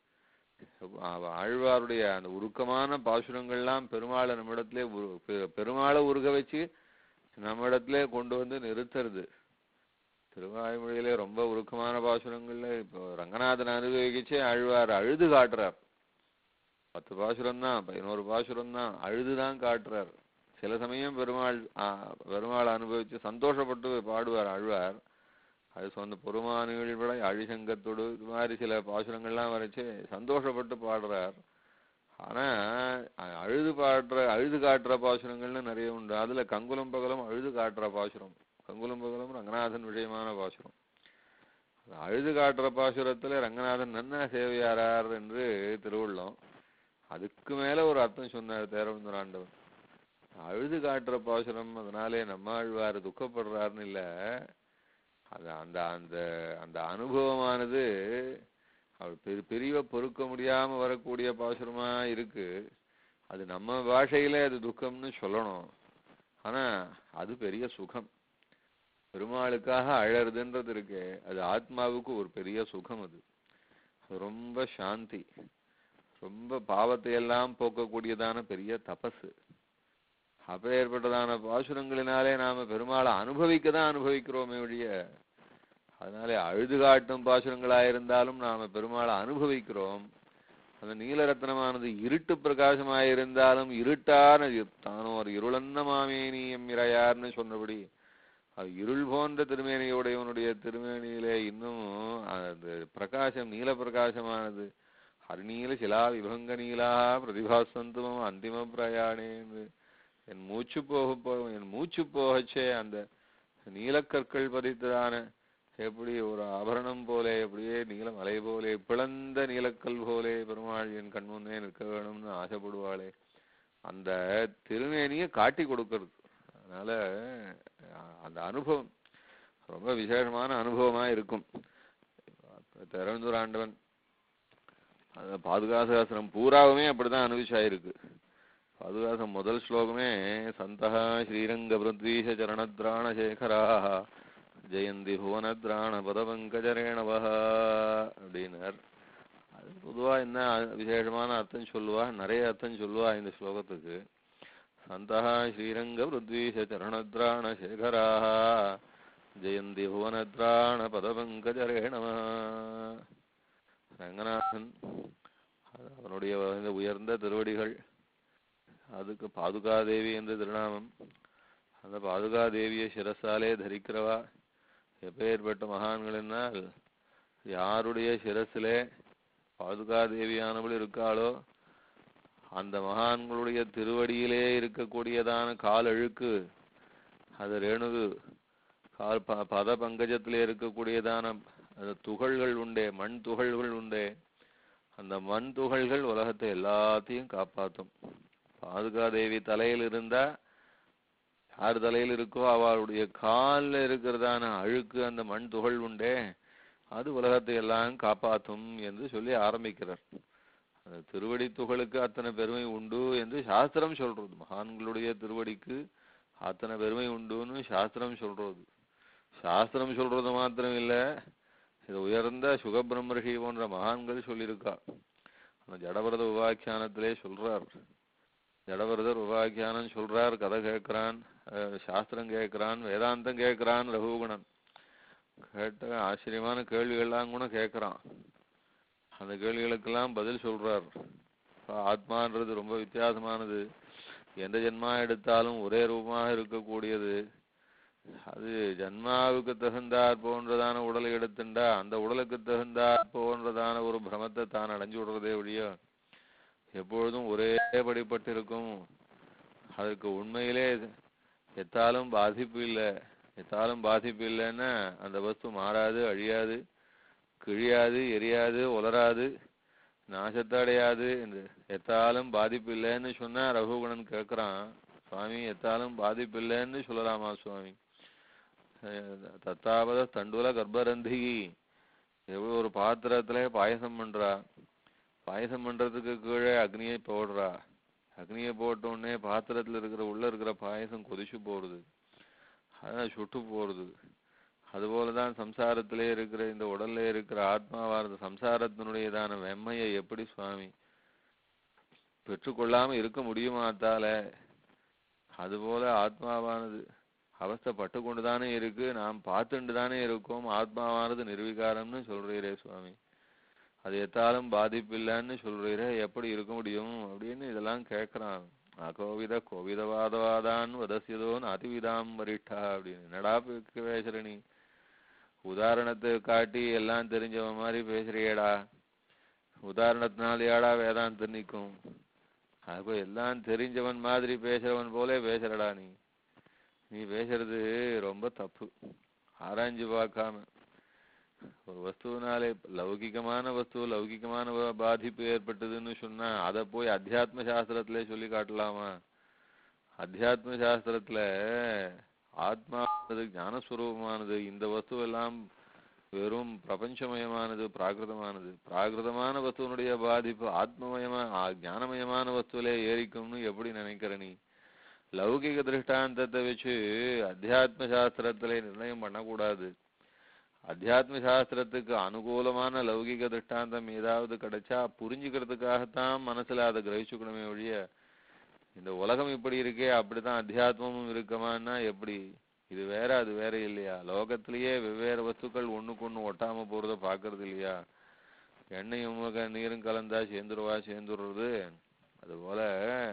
அவ- ஆழ்வாருடைய அந்த உருக்கமான பாசுரங்கள்லாம் பெருமாளை நம்மிடத்திலே உரு- பெ- பெருமாளை உருக வச்சு நம்மிடத்திலே கொண்டு வந்து நிறுத்துறது திருவாய்மொழியிலே ரொம்ப உருக்கமான பாசுரங்கள்ல இப்போ ரங்கநாதன் அனுபவிச்சு ஆழ்வார் அழுது காட்டுறார் பத்து பாசுரம் தான் பதினோரு பாசுரம் தான் அழுதுதான் காட்டுறார் சில சமயம் பெருமாள் ஆ, பெருமாள் அனுபவிச்சு சந்தோஷப்பட்டு பாடுவார் ஆழ்வார் அது சொந்த பொறுமானுகள் விட அழிசங்கத்தோடு இது மாதிரி சில பாசுரங்கள்லாம் வரைச்சு சந்தோஷப்பட்டு பாடுறார் ஆனா அ- அழுது பாடுற அழுது காட்டுற பாசுரங்கள்னு நிறைய உண்டு அதுல கங்குலம் பகலும் அழுது காட்டுற பாசுரம் கங்குலம் பகலும் ரங்கநாதன் விஷயமான பாசுரம் அந்த அழுது காட்டுற பாசுரத்துல ரங்கநாதன் நன்னா சேவையாரார் என்று திருவுள்ளம் அதுக்கு மேல ஒரு அர்த்தம் சொன்னார் தேரவந்தர் ஆண்டவன் அழுது காட்டுற பாசுரம் அதனாலே நம்மாழ்வார் துக்கப்படுறாருன்னு இல்ல அது அந்த அந்த அந்த அனுபவமானது அவர் பெரு பிரிவை பொறுக்க முடியாம வரக்கூடிய பாசுரமா இருக்கு அது நம்ம பாஷையில அது துக்கம்னு சொல்லணும் ஆனா அது பெரிய சுகம் பெருமாளுக்காக அழறதுன்றது இருக்கு அது ஆத்மாவுக்கு ஒரு பெரிய சுகம் அது அது ரொம்ப சாந்தி ரொம்ப பாவத்தை எல்லாம் போக்கக்கூடியதான பெரிய தபசு அப்பேற்பட்டதான பாசுரங்களினாலே நாம பெருமாளை அனுபவிக்க தான் அனுபவிக்கிறோமே ஒழிய அதனாலே அழுது காட்டும் பாசுரங்களா இருந்தாலும் நாம பெருமாளை அனுபவிக்கிறோம் அந்த நீலரத்னமானது இருட்டு பிரகாசமாய் இருந்தாலும் இருட்டான தானும் ஒரு இருளன்ன மாமேனி எம்மிரையார்னு சொன்னபடி அது இருள் போன்ற திருமேனியுடையவனுடைய திருமேனியிலே இன்னும் அந்த பிரகாசம் நீல பிரகாசமானது ஹரிநீல சிலா விபங்க நீலா பிரதிபாசந்துமம் அந்திம பிரயாணே என்று என் மூச்சு போக போ- என் மூச்சு போகச்சே அந்த நீலக்கற்கள் பதித்ததான எப்படி ஒரு ஆபரணம் போலே அப்படியே நீலமலை போலே பிளந்த நீலக்கல் போலே பெருமாள் என் கண்முன்னே நிற்க வேணும்னு ஆசைப்படுவாளே அந்த திருமேனியை காட்டி கொடுக்கறது அதனால அஹ், அந்த அனுபவம் ரொம்ப விசேஷமான அனுபவமா இருக்கும் திறந்துர் ஆண்டவன் அந்த பாதுகாசாசனம் பூராவுமே அப்படிதான் அனுபவிச்சாயிருக்கு பாதுகாசம் முதல் ஸ்லோகமே சந்தா ஸ்ரீரங்க பிருத்வீஷ சரணத்ராண சேகரா ஜெயந்தி புவனத்ராண பதபங்கஜரேணவ அப்படின்னார் அது பொதுவா என்ன விசேஷமான அர்த்தம் சொல்லுவா நிறைய அர்த்தம் சொல்லுவா இந்த ஸ்லோகத்துக்கு சந்தா ஸ்ரீரங்க பிருத்வீஷ சரணத்ராண சேகரா ஜெயந்தி புவனத்ராண பதபங்கஜரேணவ ரங்கநாதன் அது அவனுடைய இந்த உயர்ந்த திருவடிகள் அதுக்கு பாதுகாதேவி என்ற திருநாமம் அந்த பாதுகாதேவியை சிரசாலே தரிக்கிறவா எப்பேற்பட்ட மகான்களினால் யாருடைய சிரசிலே பாதுகாதேவியானவள் இருக்காளோ அந்த மகான்களுடைய திருவடியிலே இருக்கக்கூடியதான கால் அழுக்கு அது ரேணுகு கால் ப பத பங்கஜத்திலே இருக்கக்கூடியதான அந்த துகள்கள் உண்டே மண் துகள்கள் உண்டே அந்த மண் துகள்கள் உலகத்தை எல்லாத்தையும் காப்பாத்தும் பாதுகாதேவி தலையில் இருந்தா யார் தலையில் இருக்கோ அவளுடைய கால்ல இருக்கிறதான அழுக்கு அந்த மண் துகள் உண்டே அது உலகத்தை எல்லாம் காப்பாத்தும் என்று சொல்லி ஆரம்பிக்கிறார் அந்த திருவடி துகளுக்கு அத்தனை பெருமை உண்டு என்று சாஸ்திரம் சொல்றது மகான்களுடைய திருவடிக்கு அத்தனை பெருமை உண்டுன்னு சாஸ்திரம் சொல்றது சாஸ்திரம் சொல்றது மாத்திரம் இல்ல இது உயர்ந்த சுகபிரம்மர்ஷி போன்ற மகான்கள் சொல்லியிருக்கா அந்த ஜடபரத உபாக்கியானத்திலே சொல்றார் ஜடபரதர் உபாக்கியானம் சொல்றார் கதை கேட்கிறான் அஹ், சாஸ்திரம் கேட்கிறான் வேதாந்தம் கேட்கிறான் ரகுகுணன் கேட்ட ஆச்சரியமான கேள்விகள்லாம் கூட கேட்கிறான் அந்த கேள்விகளுக்கெல்லாம் பதில் சொல்றார் அப்ப ஆத்மான்றது ரொம்ப வித்தியாசமானது எந்த ஜென்மா எடுத்தாலும் ஒரே ரூபமாக இருக்கக்கூடியது அது ஜன்மாவுக்கு தகுந்தாற் போன்றதான உடலை எடுத்துண்டா அந்த உடலுக்கு தகுந்தாற் போன்றதான ஒரு பிரமத்தை தான் அடைஞ்சு விடுறதே ஒழிய எப்பொழுதும் ஒரே படிப்பட்டிருக்கும் அதற்கு உண்மையிலே எத்தாலும் பாதிப்பு இல்லை எத்தாலும் பாதிப்பு இல்லைன்னா அந்த வஸ்து மாறாது அழியாது கிழியாது எரியாது உலராது நாசத்தை அடையாது என்று எத்தாலும் பாதிப்பு இல்லைன்னு சொன்னா ரகுகுணன் கேட்கிறான் சுவாமி எத்தாலும் பாதிப்பு இல்லைன்னு சொல்லலாமா சுவாமி அஹ் தத்தாவத தண்டுல கர்ப்பரந்தி எவ்வளவு ஒரு பாத்திரத்துல பாயசம் பண்றா பாயசம் பண்றதுக்கு கீழே அக்னியை போடுறா அக்னியை போட்ட உடனே பாத்திரத்துல இருக்கிற உள்ள இருக்கிற பாயசம் கொதிச்சு போறது அதான் சுட்டு போறது அதுபோலதான் சம்சாரத்திலே இருக்கிற இந்த உடல்ல இருக்கிற ஆத்மாவானது சம்சாரத்தினுடையதான வெம்மையை எப்படி சுவாமி பெற்றுக்கொள்ளாம இருக்க முடியுமாத்தால அதுபோல ஆத்மாவானது அவஸ்தைப்பட்டு கொண்டுதானே இருக்கு நாம் பார்த்துண்டு தானே இருக்கோம் ஆத்மாவானது நிர்விகாரம்னு சொல்றீரே சுவாமி அது எத்தாலும் பாதிப்பில்லைன்னு சொல்றீரே எப்படி இருக்க முடியும் அப்படின்னு இதெல்லாம் கேட்கறான் அகோவித கோவிதவாதவாதான் வதசியதோ அதிவிதாம் வரிட்டா அப்படின்னு என்னடா பே- பேசுற நீ உதாரணத்தை காட்டி எல்லாம் தெரிஞ்சவன் மாதிரி பேசுறியேடா உதாரணத்தினாலேயாடா வேதாந்தம் நிற்கும் அப்போ எல்லாம் தெரிஞ்சவன் மாதிரி பேசுறவன் போலே பேசுறடா நீ நீ பேசுறது ரொம்ப தப்பு ஆராய்ஞ்சு பார்க்காம ஒரு வஸ்துவினாலே லௌகிகமான வஸ்து லௌகிகமான பா- பாதிப்பு ஏற்பட்டதுன்னு சொன்னா அதை போய் அத்தியாத்ம சாஸ்திரத்திலே சொல்லி காட்டலாமா அத்தியாத்ம சாஸ்திரத்துல ஆத்மானது ஞானஸ்வரூபமானது இந்த வஸ்து எல்லாம் வெறும் பிரபஞ்சமயமானது பிராகிருதமானது பிராகிருதமான வஸ்துவனுடைய பாதிப்பு ஆத்மமயமா ஆ, ஞானமயமான வஸ்துவிலே ஏறிக்கும்னு எப்படி நினைக்கிற நீ லௌகிக திருஷ்டாந்தத்தை வச்சு அத்தியாத்ம சாஸ்திரத்திலே நிர்ணயம் பண்ணக்கூடாது அத்தியாத்ம சாஸ்திரத்துக்கு அனுகூலமான லௌகிக திருஷ்டாந்தம் ஏதாவது கிடைச்சா புரிஞ்சுக்கிறதுக்காகத்தான் மனசுல அதை கிரகிச்சுக்கணுமே ஒழிய இந்த உலகம் இப்படி இருக்கே அப்படிதான் அத்தியாத்மமும் இருக்குமான்னா எப்படி இது வேற அது வேற இல்லையா லோகத்திலேயே வெவ்வேறு வஸ்துக்கள் ஒண்ணுக்கு ஒண்ணு ஒட்டாம போறத பாக்குறது இல்லையா எண்ணெயும் முக நீரும் கலந்தா சேர்ந்துருவா சேர்ந்துடுறது அதுபோல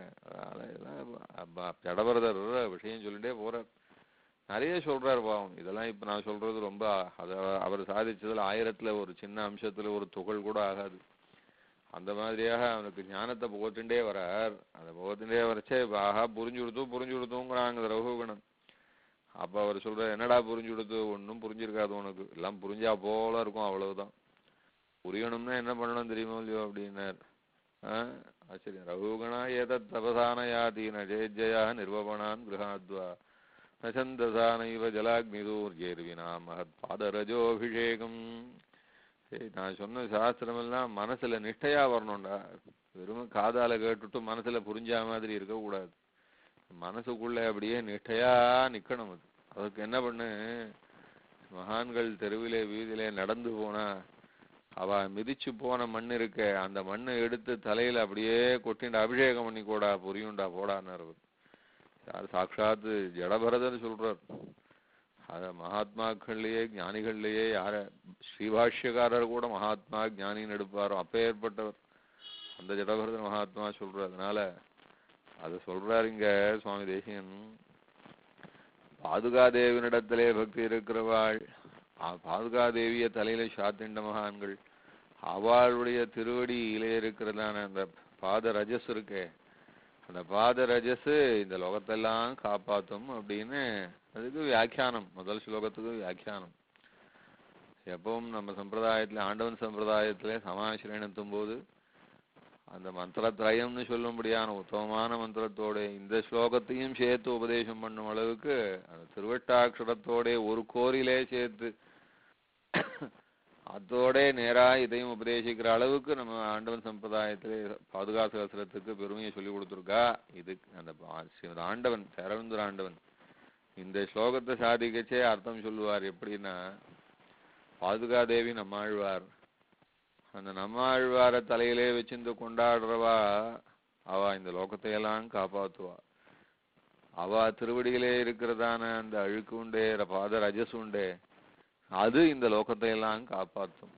ஜடபரதர் விஷயம் சொல்லிட்டே போறார் நிறைய சொல்றார் பாவம் இதெல்லாம் இப்ப நான் சொல்றது ரொம்ப அத அவர் சாதிச்சதுல ஆயிரத்துல ஒரு சின்ன அம்சத்துல ஒரு துகள் கூட ஆகாது அந்த மாதிரியாக அவனுக்கு ஞானத்தை புகட்டுண்டே வரார் அதை புகட்டுண்டே வரச்சே இப்ப ஆஹா புரிஞ்சு கொடுத்து புரிஞ்சு கொடுத்தோங்கிறாங்க ரகுகுணன் அப்ப அவர் சொல்றார் என்னடா புரிஞ்சு கொடுத்து ஒன்றும் புரிஞ்சிருக்காது உனக்கு எல்லாம் புரிஞ்சா போல இருக்கும் அவ்வளவுதான் புரியணும்னா என்ன பண்ணணும் தெரியுமோ இல்லையோ அப்படின்னார் ஆஹ் ஆச்சரியம் ரகுகணா ஏதத் தபசான யாதீன ஜெயஜயா நிர்வபணான் கிரகாத்வா நச்சந்தசானைவ ஜலாக்னிதூர்ஜேர்வினா மகத் பாதரஜோபிஷேகம் சரி நான் சொன்ன சாஸ்திரம் எல்லாம் மனசுல நிஷ்டையா வரணும்டா வெறும் காதால கேட்டுட்டு மனசுல புரிஞ்சா மாதிரி இருக்கக்கூடாது மனசுக்குள்ள அப்படியே நிஷ்டையா நிக்கணும் அது அதுக்கு என்ன பண்ணு மகான்கள் தெருவிலே வீதியிலே நடந்து போனா அவ மிதிச்சு போன மண் இருக்க அந்த மண்ணை எடுத்து தலையில அப்படியே கொட்டிண்டு அபிஷேகம் பண்ணி கூடா புரியும்டா போடான்னாரு அவர். யார் சாட்சாத்து ஜடபரதர் சொல்றார் அத மகாத்மாக்கள்லயே ஞானிகள்லயே யார ஸ்ரீபாஷ்யக்காரர் கூட மகாத்மா ஞானின்னு எடுப்பாரோ அப்பேற்பட்டவர் அந்த ஜடபரதர் மகாத்மா சொல்றார் அதனால அத சொல்றாரு இங்க சுவாமி தேசிகன் பாதுகாதேவினிடத்திலே பக்தி இருக்கிறவாள் ஆ, பாதுகாதேவிய தலையில சாத்திண்ட மகான்கள் அவளுடைய திருவடியிலே இருக்கிறதான அந்த பாத ரஜஸ் இருக்கே அந்த பாத ரஜஸ் இந்த லோகத்தெல்லாம் காப்பாத்தும் அப்படின்னு அதுக்கு வியாக்கியானம் முதல் ஸ்லோகத்துக்கு வியாக்கியானம் எப்பவும் நம்ம சம்பிரதாயத்துல ஆண்டவன் சம்பிரதாயத்துல சமாசிரயணத்தும் போது அந்த மந்திரத்ரயம்னு சொல்லும்படியான உத்தமமான மந்திரத்தோட இந்த ஸ்லோகத்தையும் சேர்த்து உபதேசம் பண்ணும் அளவுக்கு அந்த திருவட்டாட்சரத்தோட ஒரு கோரிலே சேர்த்து அதோட நேரா இதையும் உபதேசிக்கிற அளவுக்கு நம்ம ஆண்டவன் சம்பிரதாயத்திலே பாதுகாப்பு சாஸ்திரத்துக்கு பெருமையை சொல்லி கொடுத்துருக்கா இது அந்த பா- ஸ்ரீமத் ஆண்டவன் சரவந்தர் ஆண்டவன் இந்த ஸ்லோகத்தை சாதிக்கச்சே அர்த்தம் சொல்லுவார் எப்படின்னா பாதுகாதேவி நம்மாழ்வார் அந்த நம்மாழ்வார தலையிலே வச்சிருந்து கொண்டாடுறவா அவ இந்த லோகத்தை எல்லாம் காப்பாத்துவா அவ திருவடியிலே இருக்கிறதான அந்த அழுக்கு உண்டே ர- பாத ரஜஸ் உண்டே அது இந்த லோகத்தை எல்லாம் காப்பாற்றும்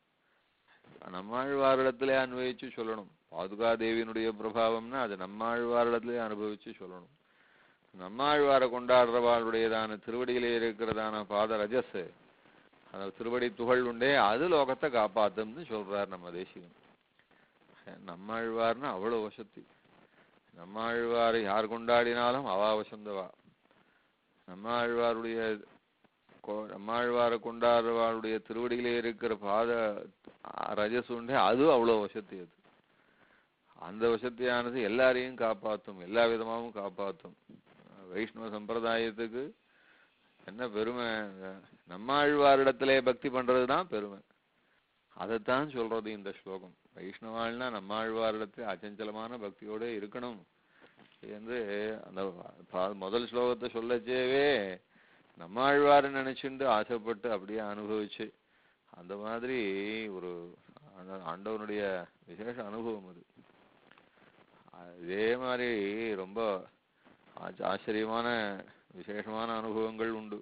நம்மாழ்வாரிடத்திலே அனுபவிச்சு சொல்லணும் பாதுகா தேவியினுடைய பிரபாவம்னா அது நம்மாழ்வாரிடத்திலே அனுபவிச்சு சொல்லணும் நம்மாழ்வாரை கொண்டாடுறவாளுடையதான திருவடியிலே இருக்கிறதான பாத ரஜஸ் அந்த திருவடி துகள் உண்டே அது லோகத்தை காப்பாத்தும்னு சொல்றார் நம்ம தேசிகன் நம்மாழ்வார்னா அவ்வளவு வசதி நம்மாழ்வாரை யார் கொண்டாடினாலும் அவா வசந்தவா நம்மாழ்வாருடைய கொ- நம்மாழ்வாரை கொண்டாடுறவாளுடைய திருவடியிலே இருக்கிற பாத ரஜஸ் உண்டே அது அவ்வளவு வசதி அது அந்த வசதியானது எல்லாரையும் காப்பாற்றும் எல்லா விதமாகவும் காப்பாற்றும் வைஷ்ணவ சம்பிரதாயத்துக்கு என்ன பெருமை நம்மாழ்வாரிடத்திலே பக்தி பண்றதுதான் பெருமை அதைத்தான் சொல்றது இந்த ஸ்லோகம் வைஷ்ணவாள்னா நம்மாழ்வாரிடத்தில் அச்சஞ்சலமான பக்தியோட இருக்கணும் என்று அந்த பா- முதல் ஸ்லோகத்தை சொல்லச்சேவே நம்மாழ்வாரை நினைச்சுண்டு ஆசைப்பட்டு அப்படியே அனுபவிச்சு அந்த மாதிரி ஒரு ஆண்ட- ஆண்டவனுடைய விசேஷ அனுபவம் அது இதே மாதிரி ரொம்ப ஆச்ச- ஆச்சரியமான விசேஷமான அனுபவங்கள் உண்டு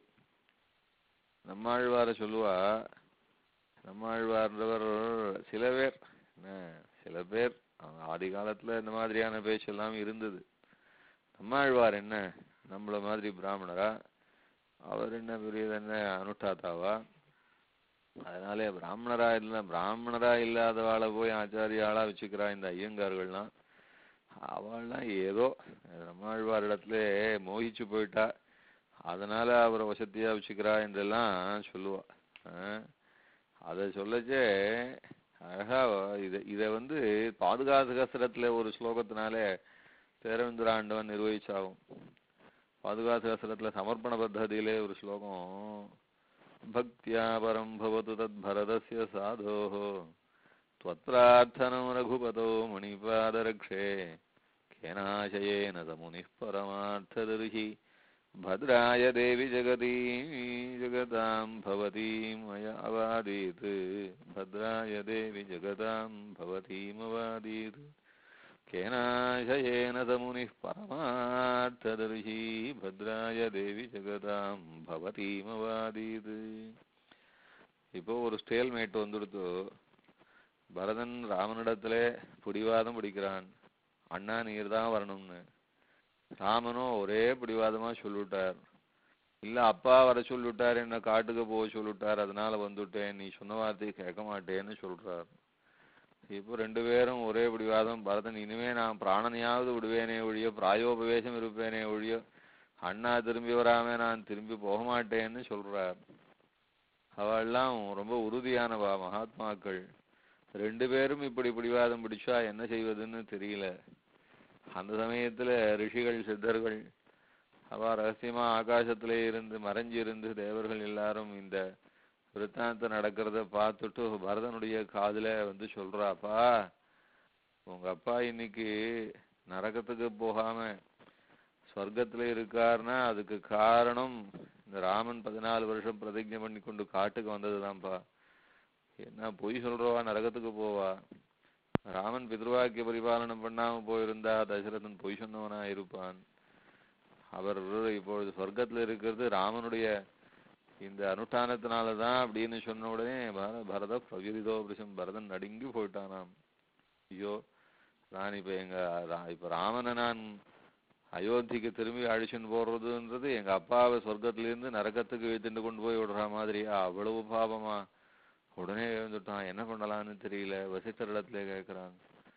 நம்மாழ்வாரை சொல்லுவா நம்மாழ்வார்ன்றவர் சில பேர் என்ன சில பேர் அவங்க ஆதி காலத்துல இந்த மாதிரியான பேச்செல்லாம் இருந்தது நம்மாழ்வார் என்ன நம்மள மாதிரி பிராமணரா அவர் என்ன பெரியது என்ன அனுஷ்டாத்தாவா அதனாலே பிராமணரா இல்ல பிராமணரா இல்லாதவாளை போய் ஆச்சாரியாளா வச்சுக்கிறா இந்த ஐயங்கார்கள்லாம் அவள்லாம் ஏதோ நம்மாழ்வார் இடத்துல மோகிச்சு போயிட்டா அதனால அவரை வசதியா வச்சுக்கிறா என்றெல்லாம் சொல்லுவா ஆஹ் அதை சொல்லச்சே அழகா இத இத வந்து பாதுகாத்து கசரத்துல ஒரு ஸ்லோகத்தினாலே தேரவேந்திர ஆண்டவன் நிர்வகிச்சாகும் பாதுகாத்து கசரத்துல சமர்ப்பண பத்ததியிலே ஒரு ஸ்லோகம் பக்தியா பரம் பவது தத் பரதஸ்ய சாதோः त्वत्रार्थनं रघुपतो मणिपादरक्षे केनाशयेन स मुनिः परमार्थदर्शि भद्राय देवि जगती जगतां भवतीमय अवादीत् भद्राय देवि जगतां भवतीमवादीत् केनाशयेन स मुनिः परमार्थदर्शी भद्राय देवि जगतां भवतीमवादीत् இப்போ ஒரு ஸ்டேல்மேட் வந்துடுத்து பரதன் ராமனிடத்திலே பிடிவாதம் பிடிக்கிறான் அண்ணா நீர் தான் வரணும்னு ராமனும் ஒரே பிடிவாதமா சொல்லிவிட்டார் இல்ல அப்பா வர சொல்லிவிட்டார் என்ன காட்டுக்கு போக சொல்லிவிட்டார் அதனால வந்துட்டேன் நீ சொன்ன வார்த்தையை கேட்க மாட்டேன்னு சொல்றார் இப்போ ரெண்டு பேரும் ஒரே பிடிவாதம் பரதன் இனிமே நான் பிராணனையாவது விடுவேனே ஒழிய பிராயோபவேசம் இருப்பேனே ஒழிய அண்ணா திரும்பி வராம நான் திரும்பி போக மாட்டேன்னு சொல்றார் அவெல்லாம் ரொம்ப உறுதியானவா மகாத்மாக்கள் ரெண்டு பேரும் இப்படி பிடிவாதம் பிடிச்சா என்ன செய்வதுன்னு தெரியல அந்த சமயத்துல ரிஷிகள் சித்தர்கள் அவ ரகசியமா ஆகாசத்திலே இருந்து மறைஞ்சு இருந்து தேவர்கள் எல்லாரும் இந்த விருத்தாந்தம் நடக்கிறத பார்த்துட்டு பரதனுடைய காதுல வந்து சொல்றாப்பா உங்க அப்பா இன்னைக்கு நரகத்துக்கு போகாம சொர்க்கத்துல இருக்காருன்னா அதுக்கு காரணம் இந்த ராமன் பதினாலு வருஷம் பிரதிஜை பண்ணி கொண்டு காட்டுக்கு வந்ததுதான்ப்பா என்ன பொய் சொல்றவா நரகத்துக்கு போவா ராமன் பித்ருவாக்கிய பரிபாலனம் பண்ணாம போயிருந்தா தசரதன் பொய் சொன்னவனா இருப்பான் அவர் இப்பொழுது சொர்க்கத்துல இருக்கிறது ராமனுடைய இந்த அனுஷ்டானத்தினாலதான் அப்படின்னு சொன்ன உடனே பர- பரத பிரவிரிதோ பிரிசம் பரதன் நடுங்கி போயிட்டானாம் ஐயோ நான் இப்ப எங்க ரா- இப்ப ராமனை நான் அயோத்திக்கு திரும்பி அழிச்சுன்னு போறதுன்றது எங்க அப்பாவை சொர்க்கத்திலிருந்து நரகத்துக்கு இழுத்துட்டு கொண்டு போய் விடுற மாதிரியா அவ்வளவு பாவமா உடனே எழுந்துட்டான் என்ன பண்ணலாம்னு தெரியல வசிஷ்டர் இடத்துல கேட்கறான்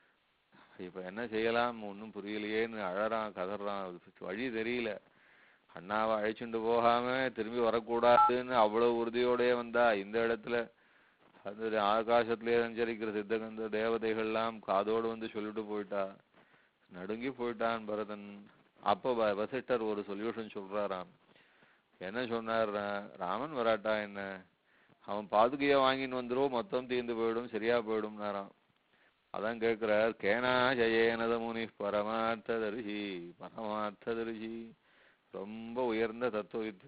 இப்ப என்ன செய்யலாம் ஒன்றும் புரியலையேன்னு அழறான் கதறான் வழி தெரியல அண்ணாவை அழைச்சுண்டு போகாம திரும்பி வரக்கூடாதுன்னு அவ்வளவு உறுதியோடயே வந்தா இந்த இடத்துல அது ஆகாசத்திலே சஞ்சரிக்கிற சித்தகந்த தேவதைகள்லாம் காதோடு வந்து சொல்லிட்டு போயிட்டா நடுங்கி போயிட்டான் பரதன் அப்போ வ- வசிஷ்டர் ஒரு சொல்யூஷன் சொல்றாராம் என்ன சொன்னார் ரா- ராமன் வராட்டா என்ன அவன் பாதுகையை வாங்கின்னு வந்துரும் மொத்தம் தீர்ந்து போயிடும் சரியா போயிடும்னாராம் அதான் கேட்கிறார் கேனா ஜெயேனத முனி பரமார்த்ததரிசி பரமார்த்ததரிசி ரொம்ப உயர்ந்த தத்துவத்து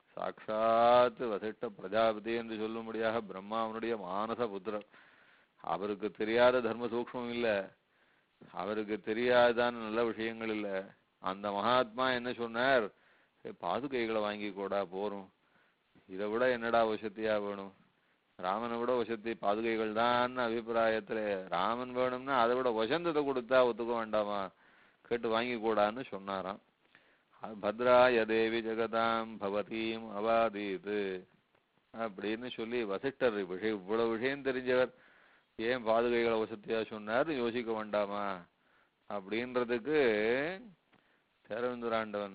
சாட்சாத் வசிஷ்ட பிரஜாபதி என்று சொல்லும்படியாக பிரம்மாவனுடைய மானச புத்திரர் அவருக்கு தெரியாத தர்ம சூக்ஷ்மம் இல்ல அவருக்கு தெரியாதான நல்ல விஷயங்கள் இல்ல அந்த மகாத்மா என்ன சொன்னார் "ஏய், பாதுகைகளை வாங்கி கூடா போரும் இதை விட என்னடா வசதியா வேணும் ராமனை விட வசதி பாதுகைகள் தான் அபிப்பிராயத்துல ராமன் வேணும்னா அதை விட வசந்தத்தை கொடுத்தா ஒத்துக்க வேண்டாமா கேட்டு வாங்கி கூடான்னு சொன்னாராம் அது பத்ராய தேவி ஜெகதாம் பவதீம் அவாதீது அப்படின்னு சொல்லி வசிஷ்டர் விஷயம் இவ்வளவு விஷயம் தெரிஞ்சவர் ஏன் பாதுகைகளை வசதியா சொன்னார் யோசிக்க வேண்டாமா அப்படின்றதுக்கு சேரவேந்துராண்டவன்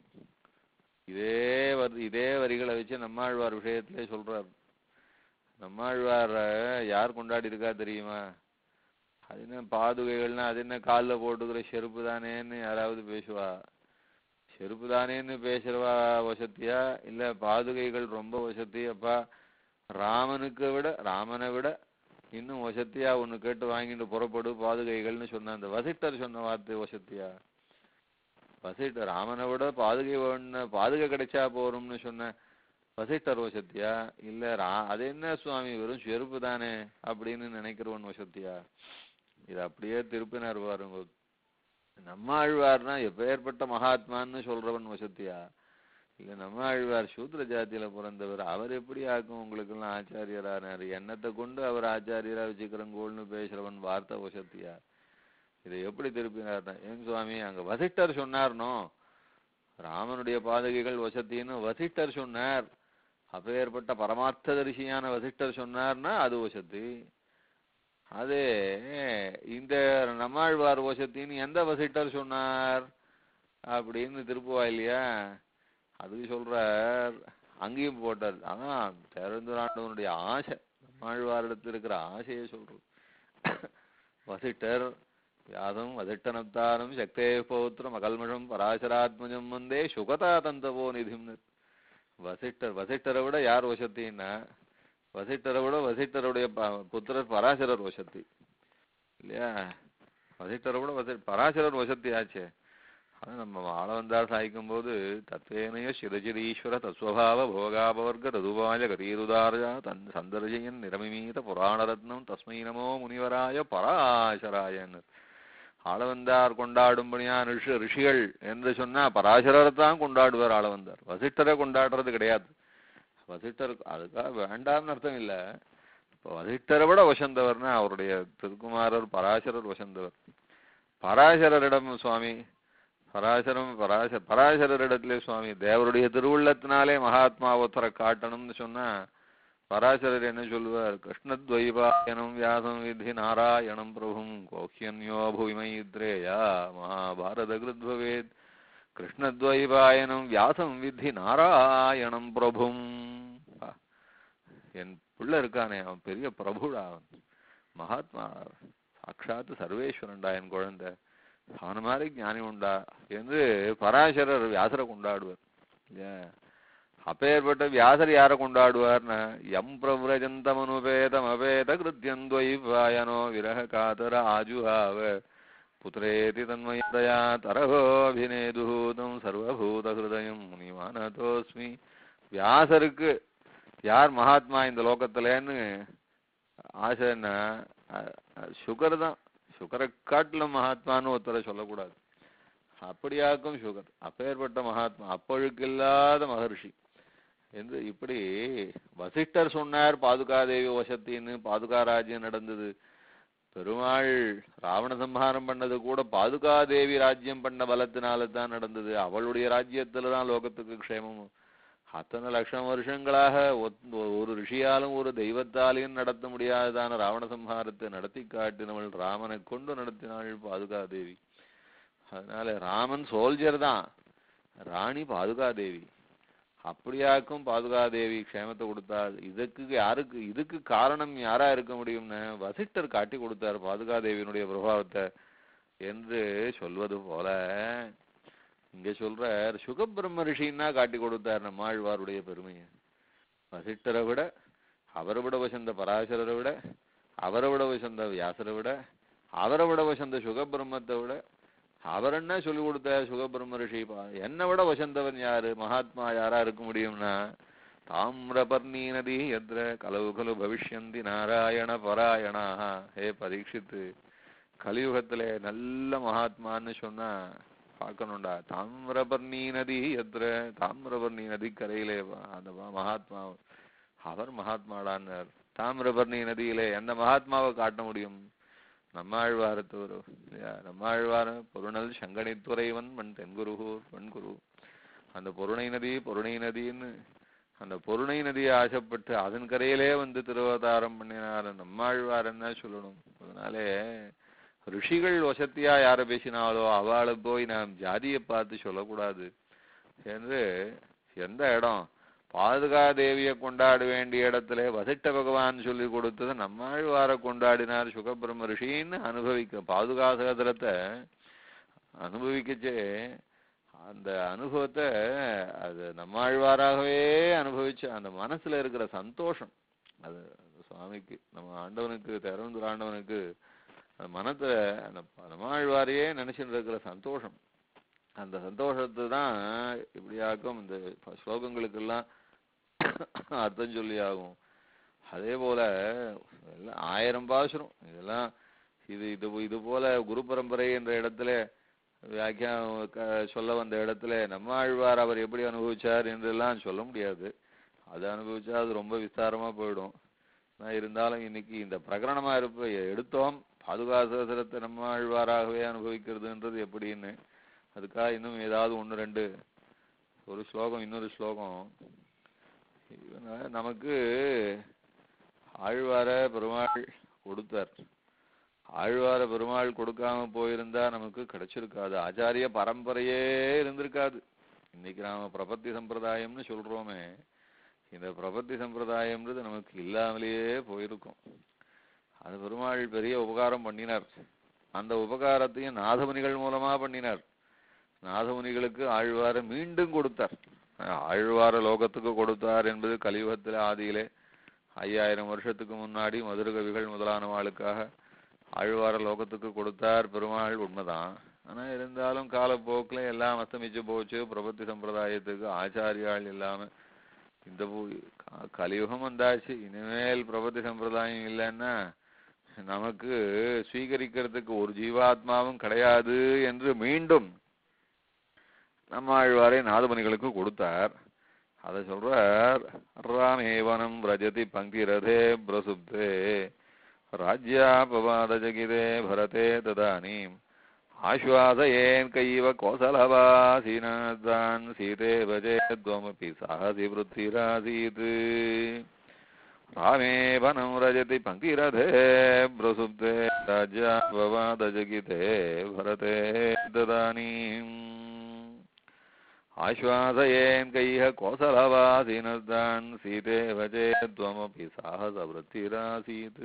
இதே வரி இதே வரிகளை வச்சு நம்மாழ்வார் விஷயத்திலே சொல்றார் நம்மாழ்வார யார் கொண்டாடி இருக்கா தெரியுமா அது என்ன பாதுகைகள்னா அது என்ன காலில் போட்டுக்கிற செருப்பு தானேன்னு யாராவது பேசுவா செருப்பு தானேன்னு பேசுறவா வசத்தியா இல்ல பாதுகைகள் ரொம்ப வசதி அப்பா ராமனுக்கு விட ராமனை விட இன்னும் வசத்தியா ஒண்ணு கேட்டு வாங்கிட்டு புறப்படு பாதுகைகள்னு சொன்ன அந்த வசிட்டர் சொன்ன வார்த்தை வசத்தியா வசிட்டர் ராமனை விட பாதுகை வேணும் பாதுகை கிடைச்சா போறோம்னு சொன்ன வசிட்டர் வசத்தியா இல்ல ரா அது என்ன சுவாமி வெறும் செருப்பு தானே அப்படின்னு நினைக்கிறவன் வசத்தியா இது அப்படியே திருப்பினார் பாருங்க நம்ம ஆழ்வார்னா எப்பேற்பட்ட மகாத்மான்னு சொல்றவன் வசத்தியா இல்ல நம்ம ஆழ்வார் சூத்ர ஜாத்தியில பிறந்தவர் அவர் எப்படி ஆக்கும் உங்களுக்கு எல்லாம் ஆச்சாரியரானாரு எண்ணத்தை கொண்டு அவர் ஆச்சாரியரா வச்சுக்கிறங்கோல்னு பேசுறவன் வார்த்தை வசத்தியா இதை எப்படி திருப்பினார்னா ஏன் சுவாமி அங்க வசிஷ்டர் சொன்னார்னோ ராமனுடைய பாதகைகள் வசத்தின்னு வசிஷ்டர் சொன்னார் அப்பேற்பட்ட பரமார்த்த தரிசியான வசிஷ்டர் சொன்னார்னா அது வசதி அது இந்த நம்மாழ்வார் வசத்தின்னு எந்த வசிஷ்டர் சொன்னார் அப்படின்னு திருப்புவா இல்லையா அதுக்கு சொல்றார் அங்கேயும் போட்டார் ஆனா தேரந்துராண்டவனுடைய ஆசை நம்மாழ்வாரிடத்தில் இருக்கிற ஆசையை சொல்றோம் வசிட்டர் யாதும் வசிட்டனத்தாரம் சக்தே பௌத்திரம் அகல்மஷம் பராசராத்மஜம் வந்தே சுகதா தந்தவோ நிதிம் வசிட்டர் வசிட்டரை விட யார் வசத்தின்னா வசிட்டரை விட வசிட்டருடைய ப- புத்திரர் பராசரர் வசத்தி இல்லையா வசிட்டரை விட வசி பராசரர் வசத்தி ஆச்சே அது நம்ம ஆளவந்தார் சாய்க்கும் போது தத்வேனய சிரஜிரீஸ்வர தஸ்வபாவ போகாபவர்க ததுபாய கரீருதாரஜா தன் சந்தர்ஜயன் நிரமிமீத புராணரத்னம் தஸ்மை நமோ முனிவராய பராசராயன் ஆளவந்தார் கொண்டாடும்படியான ரிஷி ரிஷிகள் என்று சொன்னா பராசரரை தான் கொண்டாடுவார் ஆளவந்தார் வசிஷ்டரை கொண்டாடுறது கிடையாது வசிஷ்டர் அதுக்காக வேண்டாம்னு அர்த்தம் இல்ல இப்போ வசிஷ்டரை விட வசந்தவர்னா அவருடைய திருக்குமாரர் பராசரர் வசந்தவர் பராசரரிடம் சுவாமி பராசரம் பராசர பராசரரிடத்திலே சுவாமி தேவருடைய திருவுள்ளத்தினாலே மகாத்மாவத்தரை காட்டணும்னு சொன்னா பராசரர் என்ன சொல்லுவார் கிருஷ்ணத்வைபாயனம் வியாசம் விதி நாராயணம் பிரபும் கோஹ்யன்யோ புவிமைத்ரேயா மகாபாரத கிருத்பவேத் கிருஷ்ணத்வைபாயனம் வியாசம் விதி நாராயணம் பிரபும் ஆ, என் பிள்ளை இருக்கானே அவன் பெரிய பிரபுடா அவன் மகாத்மா சாட்சாத்து சர்வேஸ்வரன்டா என் குழந்தை அவன மாதிரி ஞானி உண்டா என்று பராசரர் வியாசரை கொண்டாடுவார் இல்லையா அப்பேற்பட்ட வியாசர் யாரை கொண்டாடுவார்னா எம் பிரவ்ரஜந்தமனுபேதம் அபேத கிருத்தியந்த்வைபாயனோ விரக காதர ஆஜுஹாவ புத்திரேதி தன்மயதயா தரகோபிநேதுஹூதம் சர்வபூத ஹிருதயம் முனிமானதோஸ்மி வியாசருக்கு யார் மகாத்மா இந்த லோகத்துலன்னு ஆசைன்னா சுகர் தான் சுகரை காட்டிலும் மகாத்மான்னு ஒருத்தரை சொல்லக்கூடாது அப்படியாக்கும் சுகர் அப்பேற்பட்ட மகாத்மா அப்பழுக்கில்லாத மகர்ஷி என்று இப்படி வசிஷ்டர் சொன்னார் பாதுகாதேவி வசத்தின்னு பாதுகா ராஜ்யம் நடந்தது பெருமாள் ராவண சம்ஹாரம் பண்ணது கூட பாதுகாதேவி ராஜ்யம் பண்ண பலத்தினால தான் நடந்தது அவளுடைய ராஜ்யத்துல தான் லோகத்துக்கு க்ஷேமமும் அத்தனை லட்சம் வருஷங்களாக ஒத்- ஒரு ரிஷியாலும் ஒரு தெய்வத்தாலையும் நடத்த முடியாததான ராவண சம்ஹாரத்தை நடத்தி காட்டினவள் ராமனை கொண்டு நடத்தினாள் பாதுகாதேவி அதனால ராமன் சோல்ஜர் தான் ராணி பாதுகாதேவி அப்படியாக்கும் பாதுகாதேவி க்ஷேமத்தை கொடுத்தாள் இதுக்கு யாருக்கு இதுக்கு காரணம் யாரா இருக்க முடியும்னு வசிஷ்டர் காட்டி கொடுத்தார் பாதுகாதேவியினுடைய பிரபாவத்தை என்று சொல்வது போல இங்க சொல்றார் சுகபிரம்ம ரிஷின்னா காட்டி கொடுத்தார் நம்மாழ்வாருடைய பெருமையை வசிஷ்டரை விட அவரை விட வசந்த பராசரரை விட அவரை விட வசந்த வியாசரை விட அவரை விட வசந்த சுகபிரம்மத்தை விட அவர் என்ன சொல்லி கொடுத்த சுகபிரம்ம ரிஷி பா- என்னை விட வசந்தவன் யாரு மகாத்மா யாரா இருக்க முடியும்னா தாமிரபர்ணி நதி எத்ர கலவு கலு பவிஷ்யந்தி நாராயண பராயணா ஹே பரீட்சித்து கலியுகத்திலே நல்ல மகாத்மான்னு சொன்னா பார்க்கணும்டா தாமிரபர்ணி நதி எத்திர தாமிரபர்ணி நதி கரையிலே வ- அந்த ம- மகாத்மா அவர் மகாத்மாடான்னார் தாமிரபர்ணி நதியிலே எந்த மகாத்மாவை காட்ட முடியும் நம்மாழ்வாரத்தவர் இல்லையா நம்மாழ்வார பொருணல் சங்கனித்துறைவன் மண் தென்குருகூர் வெண்குரு அந்த பொருணை நதி பொருணை நதின்னு அந்த பொருணை நதியை ஆசைப்பட்டு அதன் கரையிலே வந்து திருவதாரம் பண்ணினார் நம்மாழ்வார் என்ன சொல்லணும் அதனாலே ரிஷிகள் வசத்தியா யார பேசினாலோ அவளை போய் நாம் ஜாதியை பார்த்து சொல்லக்கூடாது என்று எந்த இடம் பாதுகா தேவியை கொண்டாட வேண்டிய இடத்துல வசிட்ட பகவான் சொல்லி கொடுத்தது நம்மாழ்வார கொண்டாடினார் சுகபிரம்ம ரிஷின்னு அனுபவிக்க பாதுகா சகதரத்தை அனுபவிக்கச்சே அந்த அனுபவத்தை அது நம்மாழ்வாராகவே அனுபவிச்ச அந்த மனசுல இருக்கிற சந்தோஷம் அது அது சுவாமிக்கு நம்ம ஆண்டவனுக்கு திறந்துற ஆண்டவனுக்கு அந்த மனத்துல அந்த நம்மாழ்வாரையே நினைச்சுட்டு இருக்கிற சந்தோஷம் அந்த சந்தோஷத்தை தான் இப்படியாக்கும் இந்த ஸ்லோகங்களுக்கெல்லாம் அர்த்தம் சொல்லி ஆகும் அதே போல எல்லாம் ஆயிரம் பாசுரம் இதெல்லாம் இது இது இது போல குரு பரம்பரை என்ற இடத்துல வியாக்கியா க- சொல்ல வந்த இடத்துல நம்ம ஆழ்வார் அவர் எப்படி அனுபவிச்சார் என்றெல்லாம் சொல்ல முடியாது அது அனுபவிச்சா அது ரொம்ப விஸ்தாரமா போயிடும் நான் இருந்தாலும் இன்னைக்கு இந்த பிரகரணமா இருப்ப எடுத்தோம் பாதுகாசரத்தை நம்ம ஆழ்வாராகவே அனுபவிக்கிறதுன்றது எப்படின்னு அதுக்காக இன்னும் ஏதாவது ஒன்று ரெண்டு ஒரு ஸ்லோகம் இன்னொரு ஸ்லோகம் இவங்க நமக்கு ஆழ்வார பெருமாள் கொடுத்தார் ஆழ்வார பெருமாள் கொடுக்காம போயிருந்தா நமக்கு கிடைச்சிருக்காது ஆச்சாரிய பரம்பரையே இருந்திருக்காது இன்னைக்கு நாம பிரபத்தி சம்பிரதாயம்னு சொல்றோமே இந்த பிரபத்தி சம்பிரதாயம்ன்றது நமக்கு இல்லாமலேயே போயிருக்கும் அது பெருமாள் பெரிய உபகாரம் பண்ணினார் அந்த உபகாரத்தையும் நாதமுனிகள் மூலமா பண்ணினார் நாதமுனிகளுக்கு ஆழ்வார மீண்டும் கொடுத்தார் அஹ் ஆழ்வார லோகத்துக்கு கொடுத்தார் என்பது கலியுகத்திலே ஆதியிலே ஐயாயிரம் வருஷத்துக்கு முன்னாடி மதுர கவிகள் முதலானவாளுக்காக ஆழ்வார லோகத்துக்கு கொடுத்தார் பெருமாள் உண்மைதான் ஆனா இருந்தாலும் காலப்போக்குல எல்லாம் அஸ்தமிச்சு போச்சு பிரபத்தி சம்பிரதாயத்துக்கு ஆச்சாரியாள் இல்லாம இந்த பூ- க- கலியுகம் வந்தாச்சு இனிமேல் பிரபத்தி சம்பிரதாயம் இல்லைன்னா நமக்கு ஸ்வீகரிக்கிறதுக்கு ஒரு ஜீவாத்மாவும் கிடையாது என்று மீண்டும் நம்ம ஆழ்வாரை நாதமணிகளுக்கு கொடுத்தார் அதை சொல்றார் ராமேவனம் ரஜதி பங்கிரதே பிரசுப்தே ராஜ்யாபவாதஜகிதே பரதே ததானீம் ஆஸ்வாசயேன் கைவ கோசலவாசீனான் சீதே வஜேத்வமபி சாஹசி விருத்திராசீத் ராமே வனம் ரஜதி பங்கிரதே பிரசுப்தே ராஜ்யாபவாதஜகிதே பரதே ததானீம் ஆஸ்வாசயேன் கைஹ கோசலவாசீனஸ்தான் சீதே வஜேத்வமபி சாஹச விருத்திராசீத்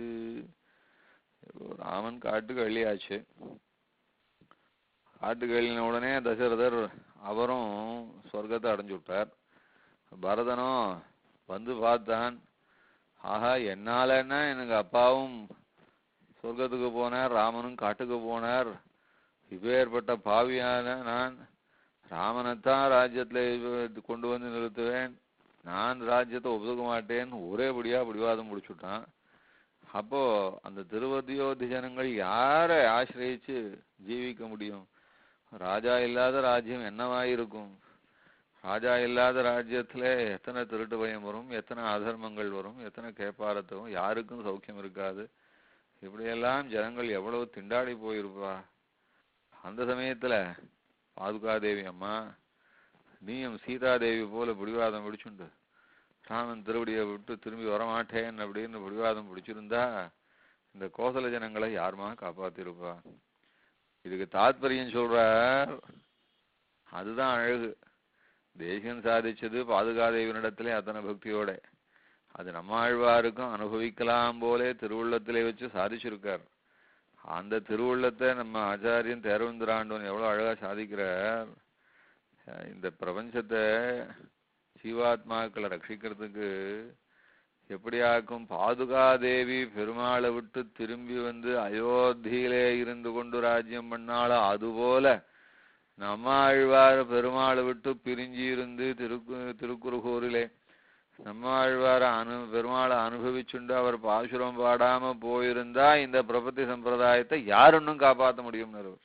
ராமன் காட்டுக்கு வெளியாச்சு காட்டுக்கு வெளியின உடனே தசரதர் அவரும் சொர்க்கத்தை அடைஞ்சு விட்டார் பரதனும் வந்து பார்த்தான் ஆஹா என்னாலன்னா எனக்கு அப்பாவும் சொர்க்கத்துக்கு போனார் ராமனும் காட்டுக்கு போனார் இப்பேற்பட்ட பாவியான நான் ராமனைத்தான் ராஜ்யத்துல இது கொண்டு வந்து நிறுத்துவேன் நான் ராஜ்யத்தை ஒதுக்க மாட்டேன் ஒரேபடியா பிடிவாதம் முடிச்சுட்டான் அப்போ அந்த திருவதியோதி ஜனங்கள் யாரை ஆசிரியச்சு ஜீவிக்க முடியும் ராஜா இல்லாத ராஜ்யம் என்னவாயிருக்கும் ராஜா இல்லாத ராஜ்யத்துல எத்தனை திருட்டு பயம் வரும் எத்தனை அதர்மங்கள் வரும் எத்தனை கேப்பாரத்து வரும் யாருக்கும் சௌக்கியம் இருக்காது இப்படியெல்லாம் ஜனங்கள் எவ்வளவு திண்டாடி போயிருப்பா அந்த சமயத்துல பாதுகாதேவி அம்மா நீயும் சீதாதேவி போல பிடிவாதம் பிடிச்சுண்டு ராமன் திருவடியை விட்டு திரும்பி வரமாட்டேன் அப்படின்னு பிடிவாதம் பிடிச்சிருந்தா இந்த கோசல ஜனங்களை யாருமா காப்பாத்திருப்பா இதுக்கு தாத்பரியம் சொல்றார் அதுதான் அழகு தேசியம் சாதிச்சது பாதுகாதேவினிடத்திலே அத்தனை பக்தியோட அது நம்மாழ்வாருக்கும் அனுபவிக்கலாம் போலே திருவுள்ளத்திலே வச்சு சாதிச்சிருக்கார் அந்த திருவுள்ளத்தை நம்ம ஆச்சாரியன் தேரவந்திராண்டவன் எவ்வளவு அழகா சாதிக்கிறார் அஹ் இந்த பிரபஞ்சத்தை ஜீவாத்மாக்களை ரட்சிக்கிறதுக்கு எப்படியாக்கும் பாதுகாதேவி பெருமாளை விட்டு திரும்பி வந்து அயோத்தியிலே இருந்து கொண்டு ராஜ்யம் பண்ணாலோ அதுபோல நம்ம ஆழ்வார் பெருமாளை விட்டு பிரிஞ்சு இருந்து திருக்கு திருக்குறுகூரிலே நம்மாழ்வார அனு பெருமாளை அனுபவிச்சுண்டு அவர் பாசுரம் பாடாம போயிருந்தா இந்த பிரபத்தி சம்பிரதாயத்தை யார் இன்னும் காப்பாற்ற முடியும்னு அவர்.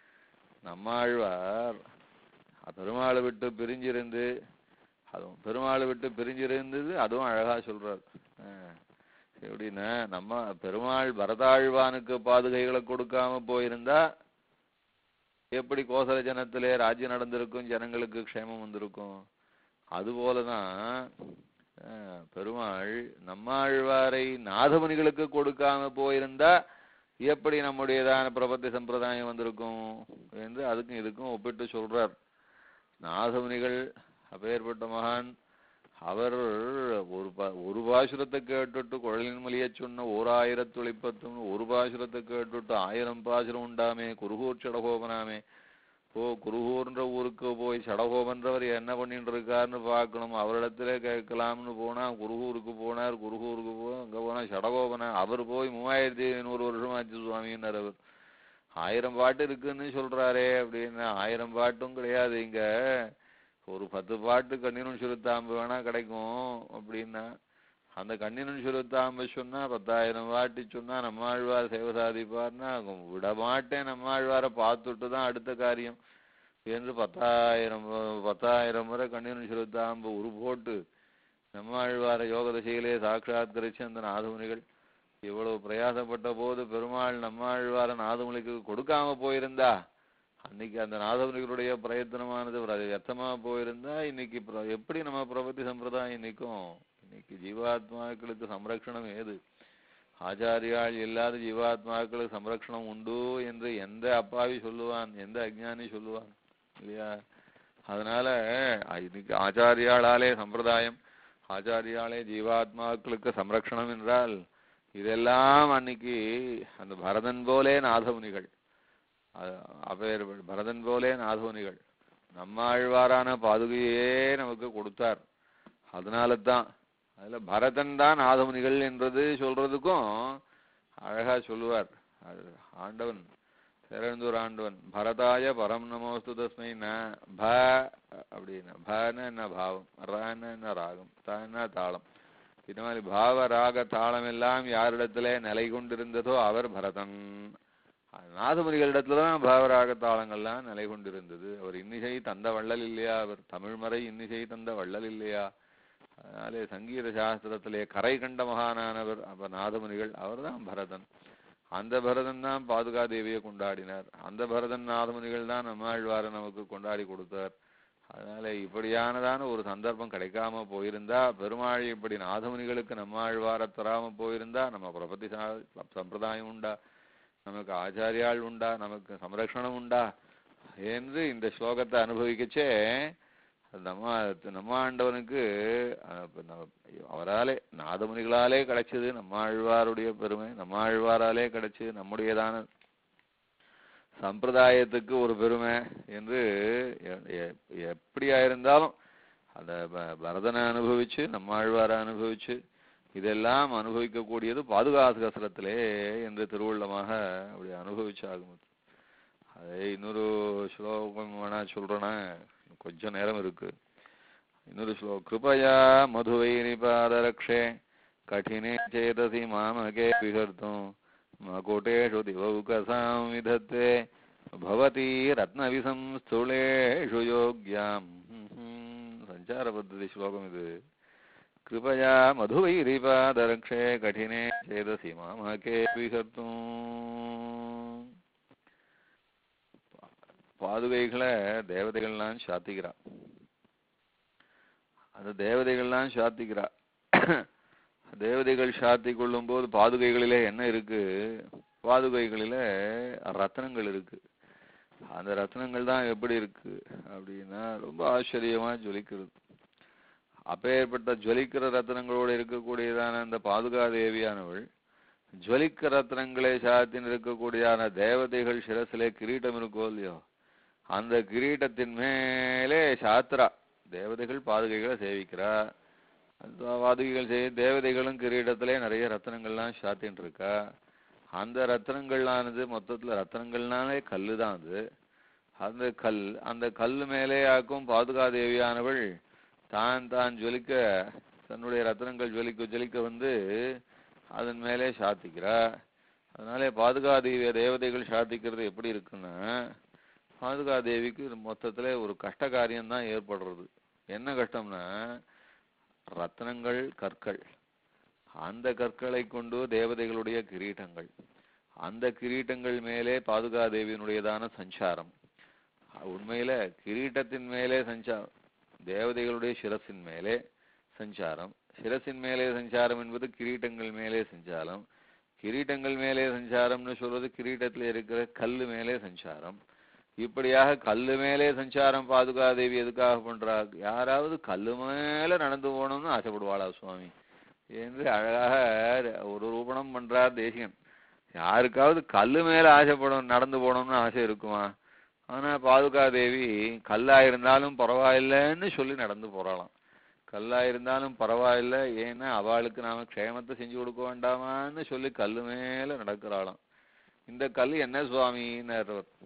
நம்மாழ்வார் பெருமாளை விட்டு பிரிஞ்சிருந்து அதுவும் பெருமாளை விட்டு பிரிஞ்சிருந்தது அதுவும் அழகா சொல்றார் அஹ் எப்படின்னா நம்ம பெருமாள் பரதாழ்வானுக்கு பாதுகைகளை கொடுக்காம போயிருந்தா எப்படி கோசல ஜனத்திலே ராஜ்யம் நடந்திருக்கும் ஜனங்களுக்கு க்ஷேமம் வந்திருக்கும் அதுபோலதான் அஹ், பெருமாள் நம்மாழ்வாரை நாதமுனிகளுக்கு கொடுக்காம போயிருந்தா எப்படி நம்முடையதான பிரபத்தி சம்பிரதாயம் வந்திருக்கும் என்று அதுக்கும் இதுக்கும் ஒப்பிட்டு சொல்றார் நாதமுனிகள் அப்பேற்பட்ட மகான் அவர் ஒரு பா ஒரு பாசுரத்தை கேட்டுட்டு குழலின் மொழியச் சொன்ன ஓர் ஆயிரத்து ஒளிப்பத்தும் ஒரு பாசுரத்தை கேட்டுட்டு ஆயிரம் பாசுரம் உண்டாமே குருகூர் சடகோபனாமே ஓ குருகூர்ன்ற ஊருக்கு போய் சடகோபன்றவர் என்ன பண்ணிட்டு இருக்காருன்னு பார்க்கணும் அவரிடத்துல கேட்கலாம்னு போனா குருகூருக்கு போனார் குருகூருக்கு போ அங்க போனா சடகோபனா அவர் போய் மூவாயிரத்தி ஐநூறு வருஷம் ஆச்சு சுவாமின்னார் அவர் ஆயிரம் பாட்டு இருக்குன்னு சொல்றாரே அப்படின்னு ஆயிரம் பாட்டும் கிடையாது இங்க ஒரு பத்து பாட்டு கண்ணீரும் சுருத்தாம்பு வேணா கிடைக்கும் அப்படின்னா அந்த கண்ணீரும் சுருத்தாம்பு சொன்னா பத்தாயிரம் பாட்டு சொன்னா நம்மாழ்வார் சேவை சாதிப்பார்னா விட மாட்டேன் நம்மாழ்வாரை பார்த்துட்டு தான் அடுத்த காரியம் என்று பத்தாயிரம் பத்தாயிரம் முறை கண்ணீரும் சுருத்தாம்பு உரு போட்டு நம்மாழ்வார யோக திசையிலே சாட்சாத்கரிச்சு அந்த நாதமுனிகள் இவ்வளவு பிரயாசப்பட்ட போது பெருமாள் நம்மாழ்வார நாதமுனிக்கு கொடுக்காம போயிருந்தா அன்னைக்கு அந்த நாதமுனிகளுடைய பிரயத்தனமானது ஒரு அது வியர்த்தமா போயிருந்தா இன்னைக்கு பிர- எப்படி நம்ம பிரபத்தி சம்பிரதாயம் நிற்கும் இன்னைக்கு ஜீவாத்மாக்களுக்கு சம்ரக்ஷணம் ஏது ஆச்சாரியால் இல்லாத ஜீவாத்மாக்களுக்கு சம்ரக்ஷணம் உண்டு என்று எந்த அப்பாவி சொல்லுவான் எந்த அஜ்ஞானி சொல்லுவான் இல்லையா அதனால அஹ், இன்னைக்கு ஆச்சாரியாளாலே சம்பிரதாயம் ஆச்சாரியாலே ஜீவாத்மாக்களுக்கு சம்ரக்ஷணம் என்றால் இதெல்லாம் அன்னைக்கு அந்த பரதன் போலே நாதமுனிகள் அ- அப்பேர் பரதன் போலே நாதமுனிகள் நம்மாழ்வாரான பாதுகையே நமக்கு கொடுத்தார் அதனால தான் அதுல பரதன் தான் நாதமுனிகள் என்றது சொல்றதுக்கும் அழகா சொல்லுவார் அது ஆண்டவன் திறந்தூர் ஆண்டவன் பரதாய பரம் நமோஸ்து தஸ்மை ந ப அப்படின்னா பன என்ன பாவம் ரன என்ன ராகம் தன தாளம் இது மாதிரி பாவ ராக தாளம் எல்லாம் யாரிடத்திலே நிலை கொண்டிருந்ததோ அவர் பரதன் நாதமுனிகளிடத்துல தான் பாவராக தாளங்கள்லாம் நிலை கொண்டிருந்தது அவர் இன்னிசை தந்த வள்ளல் இல்லையா அவர் தமிழ்மறை இன்னிசை தந்த வள்ளல் இல்லையா அதனாலே சங்கீத சாஸ்திரத்திலே கரை கண்ட மகானானவர் அப்ப நாதமுனிகள் அவர்தான் பரதன் அந்த பரதன் தான் பாதுகா தேவியை கொண்டாடினார் அந்த பரதன் நாதமுனிகள் தான் நம்மாழ்வாரை நமக்கு கொண்டாடி கொடுத்தார் அதனால இப்படியானதான ஒரு சந்தர்ப்பம் கிடைக்காம போயிருந்தா பெருமாள் இப்படி நாதமுனிகளுக்கு நம்மாழ்வாரை தராம போயிருந்தா நம்ம பிரபத்தி சா- சம்பிரதாயம் உண்டா நமக்கு ஆச்சாரியாள் உண்டா நமக்கு சம்ரக்ஷணம் உண்டா என்று இந்த ஸ்லோகத்தை அனுபவிக்கச்சே நம்ம நம்ம ஆண்டவனுக்கு அஹ், இப்ப நம்ம- அவராலே நாதமுனிகளாலே கிடைச்சது நம்மாழ்வாருடைய பெருமை நம்மாழ்வாராலே கிடைச்சது நம்முடையதான சம்பிரதாயத்துக்கு ஒரு பெருமை என்று எ- எ- எப்படியா இருந்தாலும் அந்த ப- பரதனை அனுபவிச்சு நம்மாழ்வாரை அனுபவிச்சு இதெல்லாம் அனுபவிக்கக்கூடியது பாதுகாசகசரத்திலே என்று திருவுள்ளமாக அப்படி அனுபவிச்சாகும் அதே இன்னொரு ஸ்லோகம் வேணா சொல்றேன்னா கொஞ்சம் நேரம் இருக்கு இன்னொரு ஸ்லோகம் கிருபயா மதுவைரிபாதரக்ஷே கఠినే சேதசி மாமகே விகர்த்தும் மகுடேஷு திவௌகசாம் விதத்தே பவதி ரத்னவிசம் ஸ்தூலேஷு யோக்யாம் சஞ்சார பద్ధதி ஸ்லோகம் இது கிருபயா மதுவைரிபாதரக்ஷே கఠినే சேதசி மாமகே விகர்த்தும் பாதுகைகளை தேவதைகள்லாம் சாத்திக்கிறா அந்த தேவதைகள்லாம் சாத்திக்கிறா தேவதைகள் சாத்தி கொள்ளும் போது பாதுகைகளிலே என்ன இருக்கு பாதுகைகளிலே ரத்னங்கள் இருக்கு அந்த ரத்னங்கள் தான் எப்படி இருக்கு அப்படின்னா ரொம்ப ஆச்சரியமா ஜொலிக்கிறது அப்பேற்பட்ட ஜொலிக்கிற ரத்னங்களோடு இருக்கக்கூடியதான அந்த பாதுகா தேவியானவள் ஜொலிக்க ரத்னங்களை சாத்தின் இருக்கக்கூடியதான தேவதைகள் சிரசிலே கிரீட்டம் இருக்கோ இல்லையோ அந்த கிரீட்டத்தின் மேலே சாத்திரா தேவதைகள் பாதுகைகளை சேவிக்கிறா அந்த பாதுகைகள் செய் தேவதைகளும் கிரீடத்திலே நிறைய ரத்னங்கள்லாம் சாத்தின்னு இருக்கா அந்த ரத்னங்களானது மொத்தத்துல ரத்னங்கள்னாலே கல்லு தான் அது அந்த கல் அந்த கல் மேலே ஆக்கும் பாதுகா தேவியானவள் தான் தான் ஜொலிக்க தன்னுடைய ரத்னங்கள் ஜொலிக்க ஜொலிக்க வந்து அதன் மேலே சாத்திக்கிறா அதனாலே பாதுகாதேவிய தேவதைகள் சாத்திக்கிறது எப்படி இருக்குன்னா பாதுகாதேவிக்கு இது மொத்தத்துல ஒரு கஷ்ட காரியம்தான் ஏற்படுறது என்ன கஷ்டம்னா ரத்னங்கள் கற்கள் அந்த கற்களை கொண்டு தேவதைகளுடைய கிரீட்டங்கள் அந்த கிரீட்டங்கள் மேலே பாதுகாதேவியினுடையதான சஞ்சாரம் உண்மையில கிரீட்டத்தின் மேலே சஞ்சாரம் தேவதைகளுடைய சிரசின் மேலே சஞ்சாரம் சிரசின் மேலே சஞ்சாரம் என்பது கிரீட்டங்கள் மேலே சஞ்சாரம் கிரீட்டங்கள் மேலே சஞ்சாரம்னு சொல்றது கிரீட்டத்தில் இருக்கிற கல்லு மேலே சஞ்சாரம் இப்படியாக கல்லு மேலே சஞ்சாரம் பாதுகாதேவி எதுக்காக பண்றா யாராவது கல்லு மேல நடந்து போகணும்னு ஆசைப்படுவாளா சுவாமி என்று அழகாக ஒரு ரூபணம் பண்றார் தேசிகன் யாருக்காவது கல்லு மேல ஆசைப்படும் நடந்து போகணும்னு ஆசை இருக்குமா ஆனா பாதுகாதேவி கல்லா இருந்தாலும் பரவாயில்லைன்னு சொல்லி நடந்து போறாளாம் கல்லா இருந்தாலும் பரவாயில்ல ஏன்னா அவளுக்கு நாம க்ஷேமத்தை செஞ்சு கொடுக்க வேண்டாமான்னு சொல்லி கல்லு மேல நடக்கிறாளாம் இந்த கல் என்ன சுவாமின்னு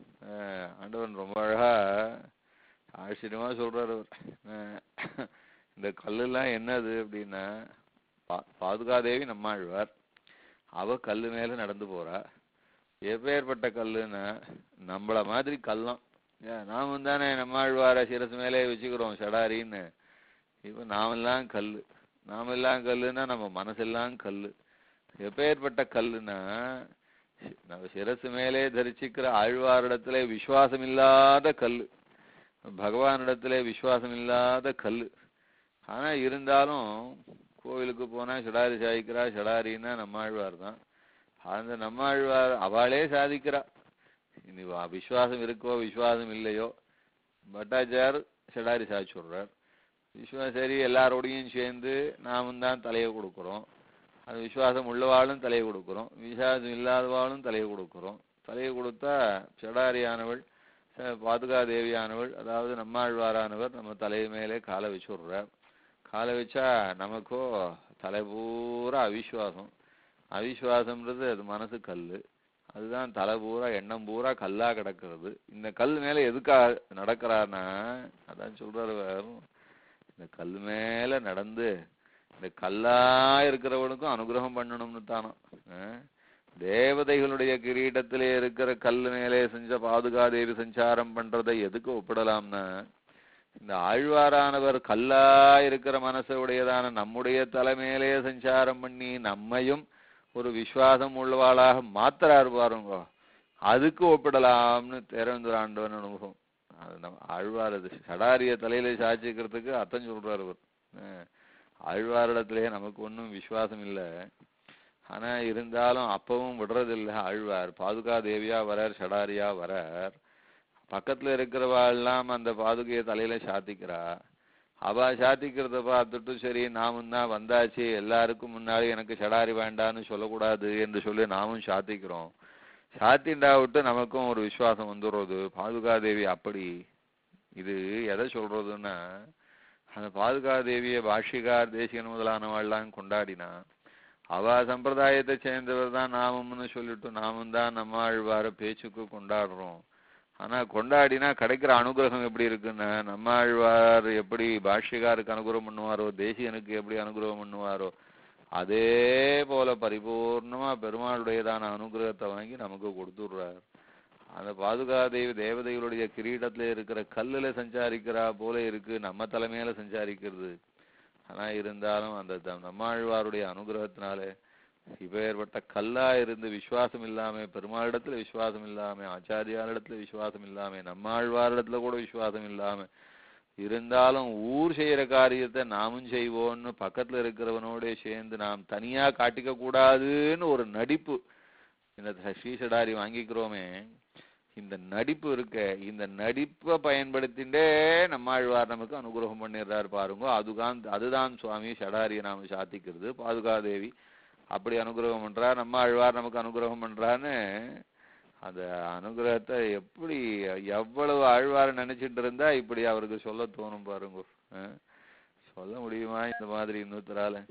ஆண்டவன் ரொம்ப அழகா ஆச்சரியமா சொல்றாரு அவர் அஹ் இந்த கல்லெல்லாம் என்னது அப்படின்னா பா- பாதுகாதேவி நம்மாழ்வார் அவ கல்லு மேல நடந்து போறா எப்பேற்பட்ட கல்லுன்னா நம்மள மாதிரி கல்லம் ஏன் நாமும் தானே நம்மாழ்வார சிரசு மேலே வச்சுக்கிறோம் சடாரின்னு இப்ப நாமெல்லாம் கல்லு நாமெல்லாம் கல்லுன்னா நம்ம மனசெல்லாம் கல்லு எப்பேற்பட்ட கல்லுன்னா சி- நம்ம சிரசு மேலே தரிசிக்கிற ஆழ்வாரிடத்துல விசுவாசம் இல்லாத கல்லு பகவானிடத்துல விசுவாசம் இல்லாத கல்லு ஆனா இருந்தாலும் கோவிலுக்கு போனா சடாரி சாதிக்கிறா சடாரின்னா நம்மாழ்வார் தான் அந்த நம்மாழ்வார் அவளே சாதிக்கிறா இனி வா- விசுவாசம் இருக்கோ விசுவாசம் இல்லையோ பட்டாச்சார் சடாரி சாதிச்சு விடுறார் விஸ்வாசம் சரி எல்லாரோடையும் சேர்ந்து நாமும் தான் தலையை கொடுக்குறோம் அது விசுவாசம் உள்ளவாளும் தலையை கொடுக்குறோம் விசுவாசம் இல்லாதவாளும் தலையை கொடுக்குறோம் தலையை கொடுத்தா சடாரியானவள் அஹ் பாதுகாதேவியானவள் அதாவது நம்மாழ்வாரானவர் நம்ம தலை மேலே காலை வச்சு விடுறார் காலை வச்சா நமக்கோ தலை பூரா அவிசுவாசம் அவிசுவாசம்ன்றது அது மனசு கல்லு அதுதான் தலை பூரா எண்ணம் பூரா கல்லா கிடக்கிறது இந்த கல் மேல எதுக்காக நடக்கிறார்னா அதான் சொல்றாரு அவர், இந்த கல் மேல நடந்து இந்த கல்லா இருக்கிறவனுக்கும் அனுகிரகம் பண்ணணும்னு தானோ அஹ் தேவதைகளுடைய கிரீடத்திலே இருக்கிற கல் மேலே செஞ்ச பாதுகாதேவி சஞ்சாரம் பண்றதை எதுக்கு ஒப்பிடலாம்னா இந்த ஆழ்வாரானவர் கல்லா இருக்கிற மனசு உடையதான நம்முடைய தலைமையிலே சஞ்சாரம் பண்ணி நம்மையும் ஒரு விசுவாசம் உள்ளவாளாக மாத்துறாரு பாருங்க அதுக்கு ஒப்பிடலாம்னு திறந்துராண்டவன் அனுபவம் அது நம்ம ஆழ்வார் அது சடாரிய தலையில சாட்சிக்கிறதுக்கு அர்த்தம் சொல்றாரு அவர் அஹ் ஆழ்வாரிடத்திலே நமக்கு ஒன்றும் விசுவாசம் இல்லை ஆனா இருந்தாலும் அப்பவும் விடுறதில்லை ஆழ்வார் பாதுகா தேவியா வரார் சடாரியா வரார் பக்கத்துல இருக்கிறவா எல்லாம் அந்த பாதுகையை தலையில சாத்திக்கிறா அவ சாத்திக்கிறத பார்த்துட்டு சரி நாமும் தான் வந்தாச்சு எல்லாருக்கும் முன்னாடி எனக்கு சடாரி வேண்டான்னு சொல்லக்கூடாது என்று சொல்லி நாமும் சாத்திக்கிறோம் சாத்திண்டா விட்டு நமக்கும் ஒரு விசுவாசம் வந்துடுறது பாதுகாதேவி அப்படி இது எதை சொல்றதுன்னா அந்த பாதுகாதேவியை பாஷிகார் தேசிகன் முதலானவாள்லாம் கொண்டாடினா அவ சம்பிரதாயத்தை சேர்ந்தவர் தான் நாமம்னு சொல்லிட்டு நாமும் தான் நம்ம ஆழ்வார பேச்சுக்கு கொண்டாடுறோம் ஆனா கொண்டாடினா கிடைக்கிற அனுகிரகம் எப்படி இருக்குன்னா நம்ம ஆழ்வார் எப்படி பாஷ்யக்காருக்கு அனுகிரகம் பண்ணுவாரோ தேசிகனுக்கு எப்படி அனுகிரகம் பண்ணுவாரோ அதே போல பரிபூர்ணமா பெருமாளுடையதான அனுகிரகத்தை வாங்கி நமக்கு கொடுத்துடுறார் அந்த பாதுகாதேவி தேவதைகளுடைய கிரீடத்துல இருக்கிற கல்லுல சஞ்சாரிக்கிறா போல இருக்கு நம்ம தலைமையில சஞ்சாரிக்கிறது ஆனா இருந்தாலும் அந்த த- நம்மாழ்வாருடைய அனுகிரகத்தினாலே இப்பேற்பட்ட கல்லா இருந்து விசுவாசம் இல்லாம பெருமாளிடத்துல விசுவாசம் இல்லாம ஆச்சாரியாரிடத்துல விசுவாசம் இல்லாம நம்மாழ்வாரிடத்துல கூட விசுவாசம் இல்லாம இருந்தாலும் ஊர் செய்யற காரியத்தை நாமும் செய்வோம்னு பக்கத்துல இருக்கிறவனோட சேர்ந்து நாம் தனியா காட்டிக்க கூடாதுன்னு ஒரு நடிப்பு இந்த த- ஸ்ரீசடாரி வாங்கிக்கிறோமே இந்த நடிப்பு இருக்க இந்த நடிப்பை பயன்படுத்திண்டே நம்மாழ்வார் நமக்கு அனுகிரகம் பண்ணிடுறாரு பாருங்க அதுதான் அதுதான் சுவாமி சடாரியை நாம சாத்திக்கிறது பாதுகாதேவி அப்படி அனுகிரகம் பண்றா நம்ம ஆழ்வார் நமக்கு அனுகிரகம் பண்றான்னு அந்த அனுகிரகத்தை எப்படி எவ்வளவு ஆழ்வார் நினைச்சிட்டு இருந்தா இப்படி அவருக்கு சொல்ல தோணும் பாருங்க அஹ் சொல்ல முடியுமா இந்த மாதிரி இன்னொருத்தரால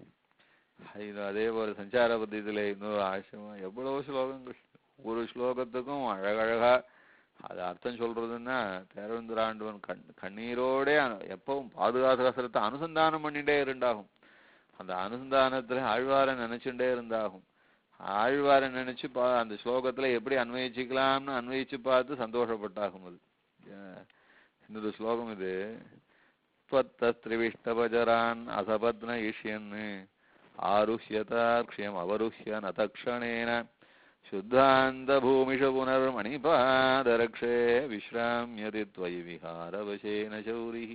இது அதே போல சஞ்சார பத்தியத்துல இன்னொரு ஆசிரமா எவ்வளவு ஸ்லோகங்கள் ஒரு ஸ்லோகத்துக்கும் அழகழகா அது அர்த்தம் சொல்றதுன்னா தேரவேந்திராண்டவன் கண் கண்ணீரோட அ- எப்பவும் பாதுகாசகசரத்தை அனுசந்தானம் பண்ணிட்டே இருந்தாகும் அந்த அனுசந்தானத்துல ஆழ்வாரை நினைச்சுட்டே இருந்தாகும் ஆழ்வாரை நினைச்சு பா அந்த ஸ்லோகத்துல எப்படி அன்வயிச்சுக்கலாம்னு அன்வயிச்சு பார்த்து சந்தோஷப்பட்டாகும் அது அஹ் இன்னொரு ஸ்லோகம் இது त्वत्तस्त्रिविष्टवजरान् असपत्नयिष्यन् आरुह्यताक्ष्यम् अवरुह्य नतक्षणेन शुद्धान्तभूमिषु पुनर्मणिपादरक्षे विश्राम्यति त्वयि विहारवशेन शौरिः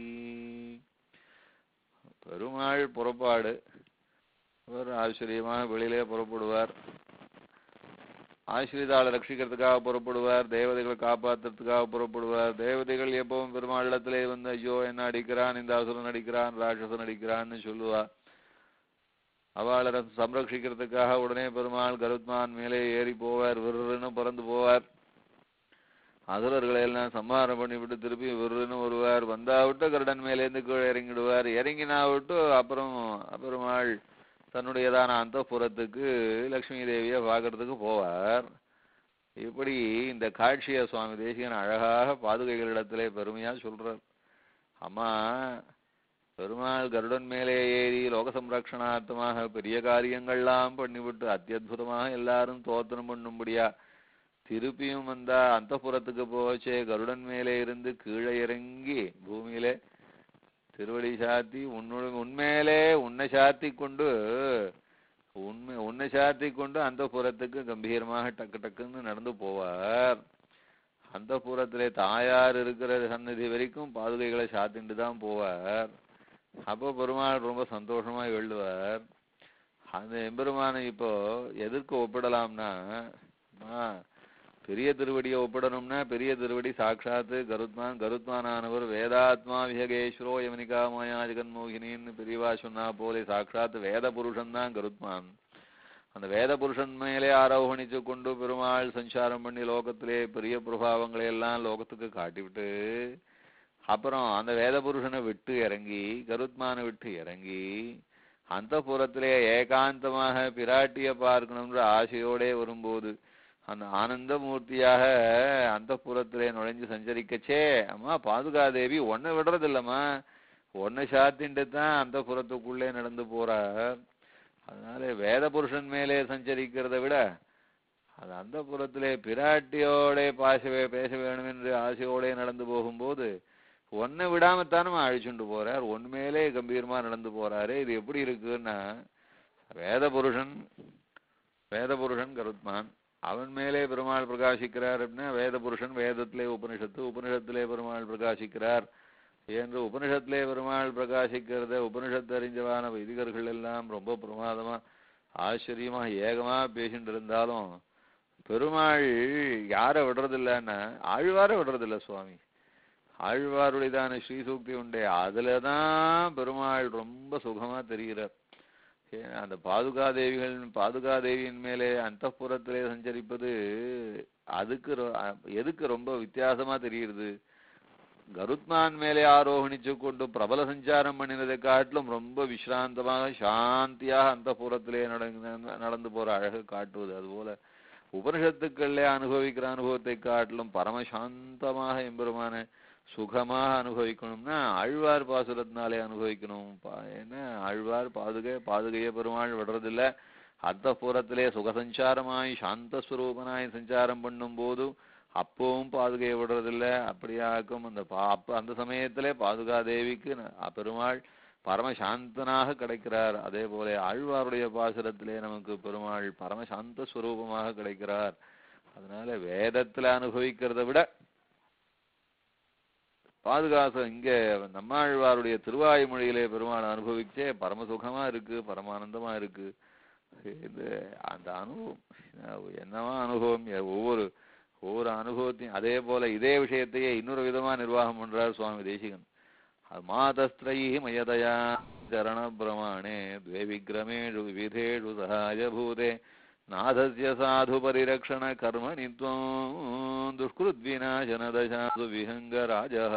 பெருமாள் புறப்பாடு அவர் ஆச்சரியமாக வெளியிலே புறப்படுவார் ஆசிரிதாளை ரட்சிக்கிறதுக்காக புறப்படுவார் தேவதைகளை காப்பாத்துறதுக்காக புறப்படுவார் தேவதைகள் எப்பவும் பெருமாளிடத்திலே வந்து ஐயோ என்ன அடிக்கிறான் இந்த அசுரன் அடிக்கிறான் ராட்சசன் அடிக்கிறான்னு சொல்லுவா அவளை ர- சம்ரட்சிக்கிறதுக்காக உடனே பெருமாள் கருத்மான் மேலே ஏறி போவார் விருன்னு பறந்து போவார் அசுரர்களை எல்லாம் சம்ஹாரம் பண்ணிவிட்டு திருப்பி விருன்னு வருவார் வந்தா விட்டு கருடன் மேலேருந்து கீழே இறங்கிடுவார் இறங்கினா விட்டு அப்புறம் பெருமாள் தன்னுடையதான அந்தப்புறத்துக்கு லக்ஷ்மி தேவியை பார்க்கறதுக்கு போவார் இப்படி இந்த காட்சியை சுவாமி தேசிகன் அழகாக பாதுகைகளிடத்திலே பெருமையா சொல்றார் அம்மா பெருமாள் கருடன் மேலே ஏறி லோக சம்ரக்ஷணார்த்தமாக பெரிய காரியங்கள்லாம் பண்ணிவிட்டு அத்தியுதமாக எல்லாரும் தோத்திரம் பண்ணும்படியா திருப்பியும் வந்தா அந்தப்புறத்துக்கு போச்சே கருடன் மேலே இருந்து கீழே இறங்கி பூமியிலே திருவடி சாத்தி உன்னோட உண்மையிலே உன்னை சாத்தி கொண்டு உண்மை உன்னை சாத்தி கொண்டு அந்த புறத்துக்கு கம்பீரமாக டக்கு டக்குன்னு நடந்து போவார் அந்த புறத்திலே தாயார் இருக்கிற சன்னதி வரைக்கும் பாதுகைகளை சாத்திட்டு தான் போவார் அப்போ பெருமாள் ரொம்ப சந்தோஷமா எழுதுவார் அந்த எம்பெருமானை இப்போ எதற்கு ஒப்பிடலாம்னா அம்மா, பெரிய திருவடியை ஒப்பிடணும்னா பெரிய திருவடி சாட்சாத்து கருத்மான் கருத்மானானவர் வேதாத்மா விஹகேஸ்வரோ யமனிகா மாயா ஜெகன்மோகினின்னு பெரியவா சொன்னா போலே சாட்சாத் வேத புருஷன் தான் கருத்மான் அந்த வேத புருஷன் மேலே ஆரோகணிச்சு கொண்டு பெருமாள் சஞ்சாரம் பண்ணி லோகத்திலே பெரிய பிரபாவங்களை எல்லாம் லோகத்துக்கு காட்டிவிட்டு அப்புறம் அந்த வேத புருஷனை விட்டு இறங்கி கருத்மானை விட்டு இறங்கி அந்த புறத்திலே ஏகாந்தமாக பிராட்டிய பார்க்கணுன்ற ஆசையோடே வரும்போது அந்த ஆனந்த மூர்த்தியாக அந்த புறத்திலே நுழைஞ்சு சஞ்சரிக்கச்சே அம்மா பாதுகாதேவி ஒன்னை விடுறதில்லம்மா ஒன்னை சாத்தின்ட்டு தான் அந்த புறத்துக்குள்ளே நடந்து போறார் அதனால வேத புருஷன் மேலே சஞ்சரிக்கிறதை விட அது அந்த புறத்திலே பிராட்டியோட பாசவே பேச வேணும் என்று ஆசையோட நடந்து போகும்போது ஒன்னை விடாமத்தானும் அழிச்சுண்டு போறார் ஒன் மேலே கம்பீரமா நடந்து போறாரு இது எப்படி இருக்குன்னா வேத புருஷன் வேத புருஷன் கருத்மான் அவன் மேலே பெருமாள் பிரகாசிக்கிறார் அப்படின்னா வேத புருஷன் வேதத்திலே உபனிஷத்து உபனிஷத்திலே பெருமாள் பிரகாசிக்கிறார் என்று உபனிஷத்திலே பெருமாள் பிரகாசிக்கிறத உபனிஷத்து அறிஞ்சவான வைதிகர்கள் எல்லாம் ரொம்ப பிரமாதமா ஆச்சரியமா ஏகமா பேசிட்டு இருந்தாலும் பெருமாள் யாரை விடுறதில்லைன்னா ஆழ்வார விடுறதில்ல சுவாமி ஆழ்வாருடையதான ஸ்ரீசூக்தி உண்டே அதுலதான் பெருமாள் ரொம்ப சுகமா தெரிகிறார் ஏன் அந்த பாதுகாதேவிகள் பாதுகாதேவியின் மேலே அந்தப்புறத்திலே சஞ்சரிப்பது அதுக்கு ரொ- அ- எதுக்கு ரொம்ப வித்தியாசமா தெரியுது கருத்மான் மேலே ஆரோகணிச்சு கொண்டு பிரபல சஞ்சாரம் பண்ணினதை காட்டிலும் ரொம்ப விஸ்ராந்தமாக சாந்தியாக அந்த புறத்திலே நடந்து நடந்து போற அழகு காட்டுவது அதுபோல உபனிஷத்துக்களிலே அனுபவிக்கிற அனுபவத்தை காட்டிலும் பரமசாந்தமாக எம்பெருமான சுகமாக அனுபவிக்கணும்னா ஆழ்வார் பாசுரத்தினாலே அனுபவிக்கணும் பா- என்ன ஆழ்வார் பாதுகை பாதுகையை பெருமாள் விடுறதில்ல அந்த புறத்திலே சுகசஞ்சாரமாய் சாந்த ஸ்வரூபனாய் சஞ்சாரம் பண்ணும்போது அப்பவும் பாதுகையை விடுறதில்ல அப்படியாக்கும் அந்த பா அப்ப அந்த சமயத்திலே பாதுகா தேவிக்கு ந- பெருமாள் பரமசாந்தனாக கிடைக்கிறார் அதே போல ஆழ்வாருடைய பாசுரத்திலே நமக்கு பெருமாள் பரமசாந்த ஸ்வரூபமாக கிடைக்கிறார் அதனால வேதத்துல அனுபவிக்கிறதை விட பாதுகாசம் இங்க நம்மாழ்வாருடைய திருவாய்மொழியிலே பெருமாள் அனுபவிச்சே பரமசுகமா இருக்கு பரமானந்தமா இருக்கு இது அந்த அனுபவம் என்னவா அனுபவம் எ- ஒவ்வொரு ஒவ்வொரு அனுபவத்தையும் அதே போல இதே விஷயத்தையே இன்னொரு விதமா நிர்வாகம் பண்றார் சுவாமி தேசிகன் மாதஸ்திரை மயதயா சரண பிரமாணே द्वे விக்ரமேஷு விவிதேஷு சகாயபூதே நாதஸ்ய சாது பரிரக்ஷண கர்மணி त्वं துஷ்கிருத்விநாசனதசாது விஹங்கராஜா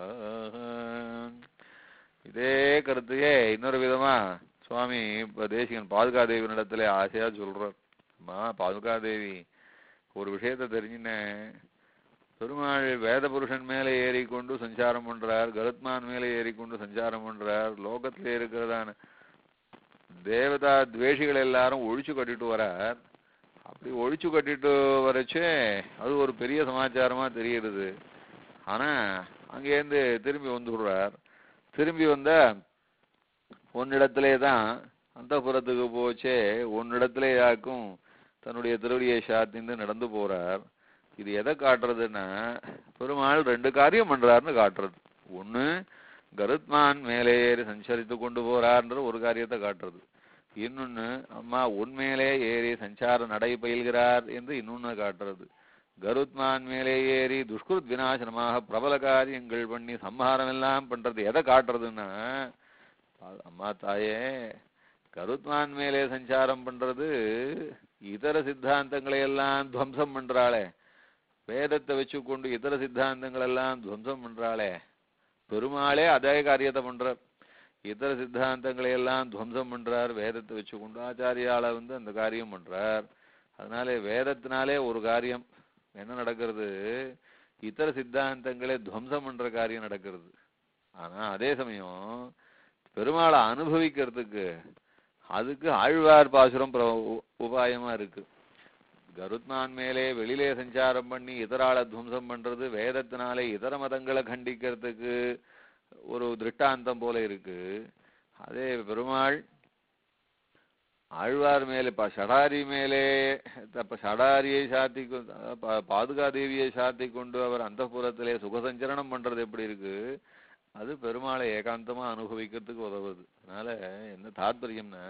இதே கருத்தையே இன்னொரு விதமா சுவாமி இப்ப தேசிகன் பாதுகாதேவினிடத்துல ஆசையா சொல்றார் அம்மா பாதுகாதேவி ஒரு விஷயத்தை தெரிஞ்சுனேன் பெருமாள் வேத புருஷன் மேலே ஏறிக்கொண்டு சஞ்சாரம் பண்றார் கருத்மான் மேலே ஏறிக்கொண்டு சஞ்சாரம் பண்றார் லோகத்திலே இருக்கிறதான தேவதா துவேஷிகள் எல்லாரும் ஒழிச்சு கட்டிட்டு வரார் அப்படி ஒழிச்சு கட்டிட்டு வரச்சே அது ஒரு பெரிய சமாச்சாரமா தெரியுது ஆனா அங்கேருந்து திரும்பி வந்து விடுறார் திரும்பி வந்தா உன்னிடத்திலே தான் அந்த புறத்துக்கு போச்சே உன்னிடத்திலே யாக்கும் தன்னுடைய திருவடியை சாத்திந்து நடந்து போறார் இது எதை காட்டுறதுன்னா பெருமாள் ரெண்டு காரியம் பண்றாருன்னு காட்டுறது ஒண்ணு கருத்மான் மேலே ஏறி சஞ்சரித்து கொண்டு போறார்ன்ற ஒரு காரியத்தை காட்டுறது இன்னொன்னு அம்மா உன்மேலே ஏறி சஞ்சார நடை பயில்கிறார் என்று இன்னொன்னு காட்டுறது கருத்மான் மேலே ஏறி துஷ்குருத் விநாசனமாக பிரபல காரியங்கள் பண்ணி சம்ஹாரம் எல்லாம் பண்றது எதை காட்டுறதுன்னா அ- அம்மா தாயே கருத்மான் மேலே சஞ்சாரம் பண்றது இதர சித்தாந்தங்களை எல்லாம் துவம்சம் பண்றாளே வேதத்தை வச்சுக்கொண்டு இதர சித்தாந்தங்கள் எல்லாம் துவம்சம் பண்றாளே பெருமாளே அதே காரியத்தை பண்றார் இதர சித்தாந்தங்களை எல்லாம் துவம்சம் பண்றார் வேதத்தை வச்சுக்கொண்டு ஆச்சாரியால வந்து அந்த காரியம் பண்றார் அதனாலே வேதத்தினாலே ஒரு காரியம் என்ன நடக்கிறது இதர சித்தாந்தங்களை துவம்சம் பண்ற காரியம் நடக்கிறது ஆனா அதே சமயம் பெருமாளை அனுபவிக்கிறதுக்கு அதுக்கு ஆழ்வார் பாசுரம் பிர- உ- உபாயமா இருக்கு கருத்மான் மேலே வெளியிலே சஞ்சாரம் பண்ணி இதரால துவம்சம் பண்றது வேதத்தினாலே இதர மதங்களை கண்டிக்கிறதுக்கு ஒரு திருஷ்டாந்தம் போல இருக்கு அதே பெருமாள் ஆழ்வார் மேலே ப ஷடாரி மேலே தப்ப ஷடாரியை சாத்தி கொண்டு ப- பாதுகா தேவியை சாத்தி கொண்டு அவர் அந்த சுகசஞ்சரணம் பண்றது எப்படி இருக்கு அது பெருமாளை ஏகாந்தமா அனுபவிக்கிறதுக்கு உதவுது அதனால என்ன தாத்பரியம்னா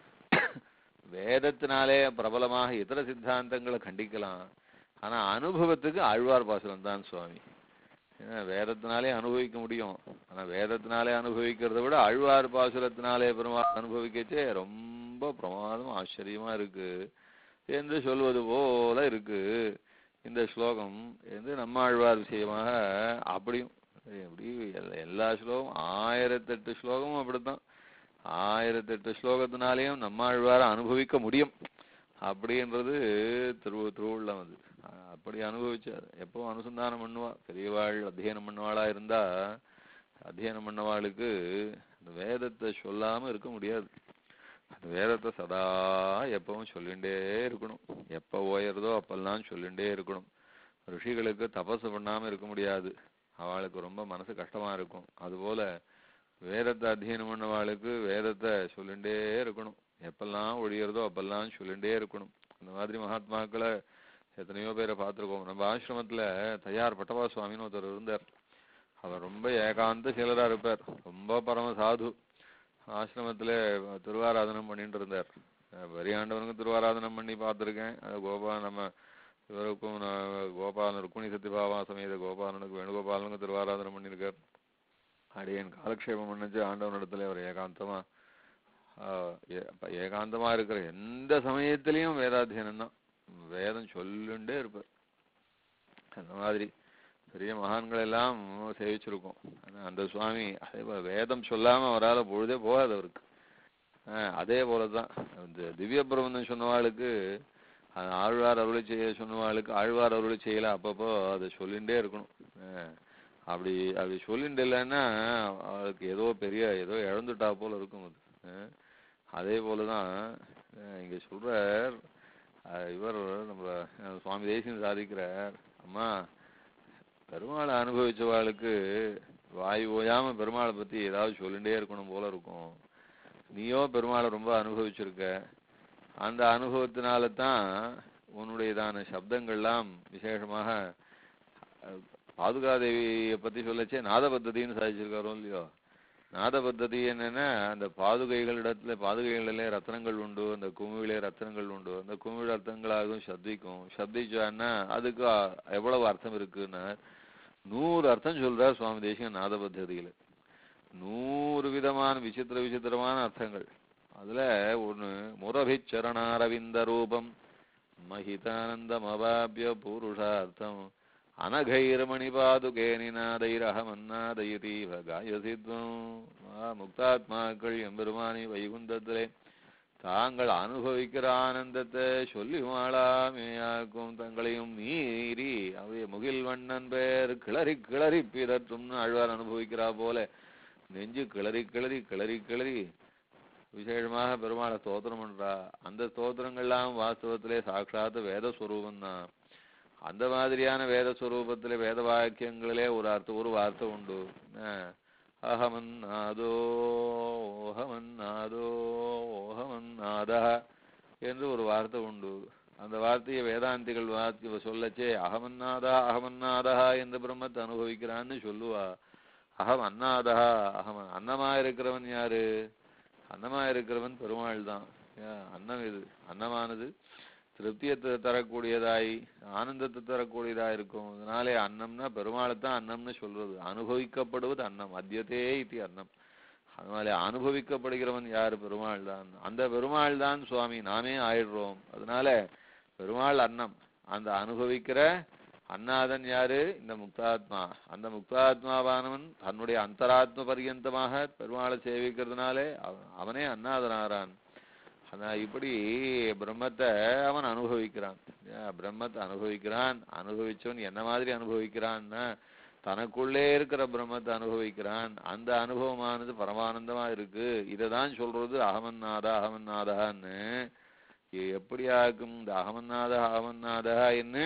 வேதத்தினாலே பிரபலமாக இதர சித்தாந்தங்களை கண்டிக்கலாம் ஆனா அனுபவத்துக்கு ஆழ்வார் பாசுரம் தான் சுவாமி ஏன்னா வேதத்தினாலே அனுபவிக்க முடியும் ஆனா வேதத்தினாலே அனுபவிக்கிறதை விட ஆழ்வார் பாசுரத்தினாலே பெருமாள் அனுபவிக்கச்சே ரொம்ப பிரமாதம் ஆச்சரியமா இருக்கு என்று சொல்வது போல இருக்கு இந்த ஸ்லோகம் என்று நம்ம ஆழ்வார் விஷயமாக அப்படியும் எப்படி எல்லா- எல்லா ஸ்லோகம் ஆயிரத்தெட்டு ஸ்லோகமும் அப்படித்தான் ஆயிரத்தெட்டு ஸ்லோகத்தினாலேயும் நம்மாழ்வார அனுபவிக்க முடியும் அப்படின்றது திரு திருவுள்ளம் அது அஹ் அப்படி அனுபவிச்சார் எப்போ அனுசந்தானம் பண்ணுவா பெரியவாள் அத்தியனம் பண்ணுவாளா இருந்தா அத்தியனம் பண்ணவாளுக்கு அந்த வேதத்தை சொல்லாம இருக்க முடியாது அந்த வேதத்தை சதா எப்பவும் சொல்லிண்டே இருக்கணும் எப்ப ஓயறதோ அப்பெல்லாம் சொல்லிண்டே இருக்கணும் ரிஷிகளுக்கு தபசு பண்ணாம இருக்க முடியாது அவளுக்கு ரொம்ப மனசு கஷ்டமா இருக்கும் அதுபோல வேதத்தை அத்தியனம் பண்ணவாளுக்கு வேதத்தை சொல்லிண்டே இருக்கணும் எப்பெல்லாம் ஒழியறதோ அப்பெல்லாம் சொல்லிண்டே இருக்கணும் அந்த மாதிரி மகாத்மாக்களை எத்தனையோ பேரை பார்த்திருக்கோம் நம்ம ஆசிரமத்துல தயார் பட்டவா சுவாமின்னு ஒருத்தர் இருந்தார் அவர் ரொம்ப ஏகாந்த சீலரா இருப்பார் ரொம்ப பரம சாது ஆசிரமத்துல திருவாராதனம் பண்ணிட்டு இருந்தார் அஹ் பெரியாண்டவனுக்கும் திருவாராதனம் பண்ணி பார்த்திருக்கேன் அது கோபா நம்ம இவருக்கும் நான் கோபாலன் ருக்மிணி சத்யபாவா சமேத கோபாலனுக்கு வேணுகோபாலனுக்கு திருவாராதனம் பண்ணியிருக்கார் அடியேன் காலக்ஷேபம் பண்ணுச்சு ஆண்டவன் இடத்துல அவர் ஏகாந்தமா ஆஹ் ஏ- அப்ப ஏகாந்தமா இருக்கிற எந்த சமயத்திலையும் வேதாத்தியனம் தான் வேதம் சொல்லுண்டே இருப்பார் அந்த மாதிரி பெரிய மகான்கள் எல்லாம் சேவிச்சிருக்கோம் ஆனா அந்த சுவாமி அதே போல வேதம் சொல்லாம அவரால பொழுதே போகாது அவருக்கு ஆஹ் அதே போலதான் இந்த திவ்ய பிரபந்தம் சொன்னவாளுக்கு அது ஆழ்வார் அருளை செய்ய சொன்னவாளுக்கு ஆழ்வார் அருளை செய்யல அப்பப்போ அதை சொல்லிண்டே இருக்கணும் ஆஹ் அப்படி அப்படி சொல்லிட்டு இல்லைன்னா அவளுக்கு ஏதோ பெரிய ஏதோ இழந்துட்டா போல இருக்கும் அது ஆஹ் அதே போலதான் ஆஹ் இங்க சொல்றார் ஆஹ் இவர் நம்ம அஹ் சுவாமி தேசியம் சாதிக்கிறார் அம்மா பெருமாளை அனுபவிச்சவாளுக்கு வாய் ஓயாம பெருமாளை பத்தி ஏதாவது சொல்லிண்டே இருக்கணும் போல இருக்கும் நீயோ பெருமாளை ரொம்ப அனுபவிச்சிருக்க அந்த அனுபவத்தினால தான் உன்னுடையதான சப்தங்கள்லாம் விசேஷமாக அஹ், பாதுகாதேவியை பத்தி சொல்லச்சே நாத பத்ததின்னு சாதிச்சிருக்காரோ இல்லையோ நாத பத்ததி என்னன்னா அந்த பாதுகைகளிடத்துல பாதுகைகளிலே ரத்னங்கள் உண்டு அந்த குமிழிலே ரத்னங்கள் உண்டு அந்த குமிழ் ரத்னங்களாகவும் சப்திக்கும் சப்திச்சான்னா அதுக்கு அ- எவ்வளவு அர்த்தம் இருக்குன்னா நூறு அர்த்தம் சொல்றார் சுவாமி தேசிகன் நாத பத்ததியில நூறு விதமான விசித்திர விசித்திரமான அர்த்தங்கள் அதுல ஒண்ணு முரபிச்சரணாரவிந்த ரூபம் மகிதானந்தமவாபிய புருஷார்த்தம் அனகைர்மணி பாதுகே நிநாதைரஹமன்னாதயதீவ காயசித்வம் முக்தாத்மாக்கள் எம்பெருமானி வைகுந்தத்திலே தாங்கள் அனுபவிக்கிற ஆனந்தத்தை சொல்லி மாளாமையாக்கும் தங்களையும் மீறி அவைய முகில் வண்ணன் பேர் கிளறி கிளறி பிதற்றும் ஆழ்வார் அனுபவிக்கிறா போல நெஞ்சு கிளறி கிளறி கிளறி கிளறி விசேஷமாக பெருமாளை ஸ்தோத்திரம் பண்றா அந்த ஸ்தோத்திரங்கள்லாம் வாஸ்தவத்திலே சாட்சாத் வேத ஸ்வரூபம் தான் அந்த மாதிரியான வேத ஸ்வரூபத்திலே வேத வாக்கியங்களிலே ஒரு அர்த்தம் ஒரு வார்த்தை உண்டு அஹ் அகமன்னாதோ ஓஹமன்னாதோ ஓஹமன்னாதா என்று ஒரு வார்த்தை உண்டு அந்த வார்த்தையை வேதாந்திகள் வார்த்தை சொல்லச்சே அகமன்னாதா அகமன்னாதா என்று பிரம்மத்தை அனுபவிக்கிறான்னு சொல்லுவா அகம் அன்னாதா அகம் அன்னமா இருக்கிறவன் யாரு அன்னமா இருக்கிறவன் பெருமாள் தான் ஏன், அன்னம் இது அன்னமானது திருப்தியை த- தரக்கூடியதாய் ஆனந்தத்தை தரக்கூடியதா இருக்கும் அதனாலே அன்னம்னா பெருமாளை தான் அன்னம்னு சொல்றது அனுபவிக்கப்படுவது அன்னம் அத்தியதே இது அன்னம் அதனால அனுபவிக்கப்படுகிறவன் யாரு பெருமாள் தான் அந்த பெருமாள் தான் சுவாமி நாமே ஆயிடுறோம் அதனால பெருமாள் அன்னம் அந்த அனுபவிக்கிற அன்னாதன் யாரு இந்த முக்தாத்மா அந்த முக்தாத்மாவானவன் தன்னுடைய அந்தராத்ம பரியந்தமாக பெருமாளை சேவிக்கிறதுனாலே அவன் அவனே அன்னாதனாரான் ஆனா இப்படி பிரம்மத்தை அவன் அனுபவிக்கிறான் ஏன் பிரம்மத்தை அனுபவிக்கிறான் அனுபவிச்சவன் என்ன மாதிரி அனுபவிக்கிறான்னா தனக்குள்ளே இருக்கிற பிரம்மத்தை அனுபவிக்கிறான் அந்த அனுபவமானது பரமானந்தமா இருக்கு இததான் சொல்றது அகமன்னாதா அகமன்னாதான்னு இது எப்படியாக்கும் இந்த அகமன்னாதா அகமன்னாதா என்று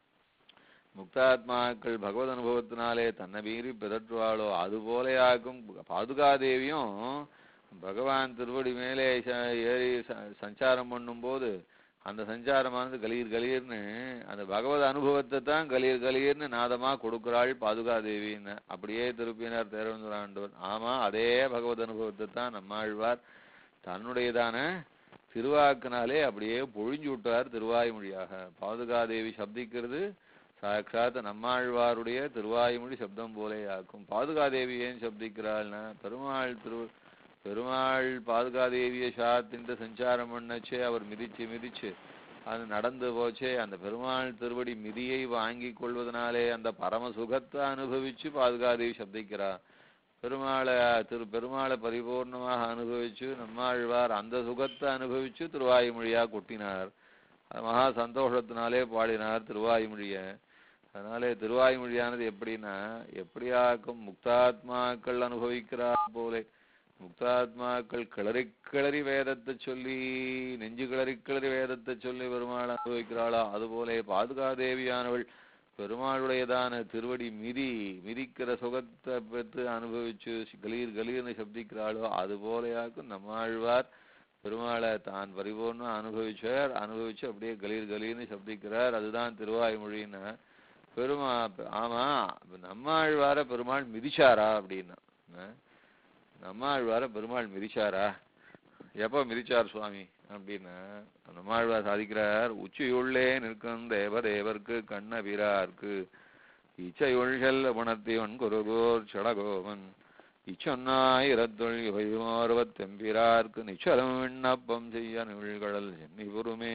முக்தாத்மாக்கள் பகவத் அனுபவத்தினாலே தன்னை மீறி பிதற்றுவாளோ அது போலையாக்கும் பாதுகாதேவியும் பகவான் திருவடி மேலே ச- ஏறி ச- சஞ்சாரம் பண்ணும்போது அந்த சஞ்சாரமானது கலீர் கலீர்னு அந்த பகவத் அனுபவத்தை தான் கலீர் கலீர்னு நாதமா கொடுக்கிறாள் பாதுகாதேவின்னு அப்படியே திருப்பினார் தேரவந்தராண்டவர் ஆமா அதே பகவத் அனுபவத்தை தான் நம்மாழ்வார் தன்னுடையதான திருவாக்கினாலே அப்படியே பொழிஞ்சு விட்டார் திருவாய்மொழியாக பாதுகாதேவி சப்திக்கிறது சாட்சாத் நம்மாழ்வாருடைய திருவாய்மொழி சப்தம் போலேயாக்கும் பாதுகாதேவி ஏன் சப்திக்கிறாள்னா பெருமாள் திரு பெருமாள் பாதுகாதேவியை சாத்தின்ட்டு சஞ்சாரம் பண்ணச்சே அவர் மிதிச்சு மிதிச்சு அது நடந்து போச்சே அந்த பெருமாள் திருவடி மிதியை வாங்கி கொள்வதனாலே அந்த பரம சுகத்தை அனுபவிச்சு பாதுகாதேவி சப்திக்கிறார் பெருமாளை திரு பெருமாளை பரிபூர்ணமாக அனுபவிச்சு நம்மாழ்வார் அந்த சுகத்தை அனுபவிச்சு திருவாய்மொழியா கொட்டினார் அது மகா சந்தோஷத்தினாலே பாடினார் திருவாய்மொழிய அதனாலே திருவாய்மொழியானது எப்படின்னா எப்படியாக்கும் முக்தாத்மாக்கள் அனுபவிக்கிறார் போலே முக்தாத்மாக்கள் கிளறி கிளறி வேதத்தை சொல்லி நெஞ்சு கிளறி கிளறி வேதத்தை சொல்லி பெருமாள் அனுபவிக்கிறாளோ அதுபோலே பாதுகாதேவியானவள் பெருமாளுடையதான திருவடி மிதி மிதிக்கிற சுகத்தை பெற்று அனுபவிச்சு கலீர் கலீர்னு சப்திக்கிறாளோ அது போலையாக்கும் நம்மாழ்வார் பெருமாளை தான் பரிபூர்ணம் அனுபவிச்சார் அனுபவிச்சு அப்படியே கலீர் கலீர்னு சப்திக்கிறார் அதுதான் திருவாய்மொழின்னு பெருமா ஆமா நம்மாழ்வார பெருமாள் மிதிச்சாரா அப்படின்னா அஹ் நம்மாழ்வார பெருமாள் மிதிச்சாரா எப்ப மிதிச்சார் சுவாமி அப்படின்னு நம்மாழ்வார் சாதிக்கிறார் உச்சியுள்ளே நிற்கும் தேவதேவர்க்கு கண்ணபிரார்க்கு இச்சையுள் செல்ல குணத்திவன் குருகோர் சடகோவன் இச்சொன்னாயிரத்துள் இவையோர்வத் தெம்பிரார்க்கு நிச்சலம் விண்ணப்பம் செய்ய நிகழ்கடல் சென்னி பொறுமே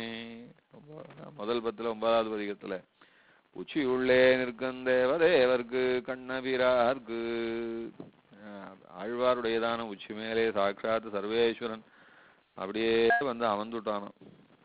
முதல் பத்துல ஒன்பதாவது பதிகத்துல உச்சியுள்ளே நிற்கும் தேவதேவர்க்கு கண்ணபிரார்க்கு அஹ் ஆழ்வாருடையதான உச்சி மேலே சாட்சாத் சர்வேஸ்வரன் அப்படியே வந்து அமர்ந்துட்டானாம்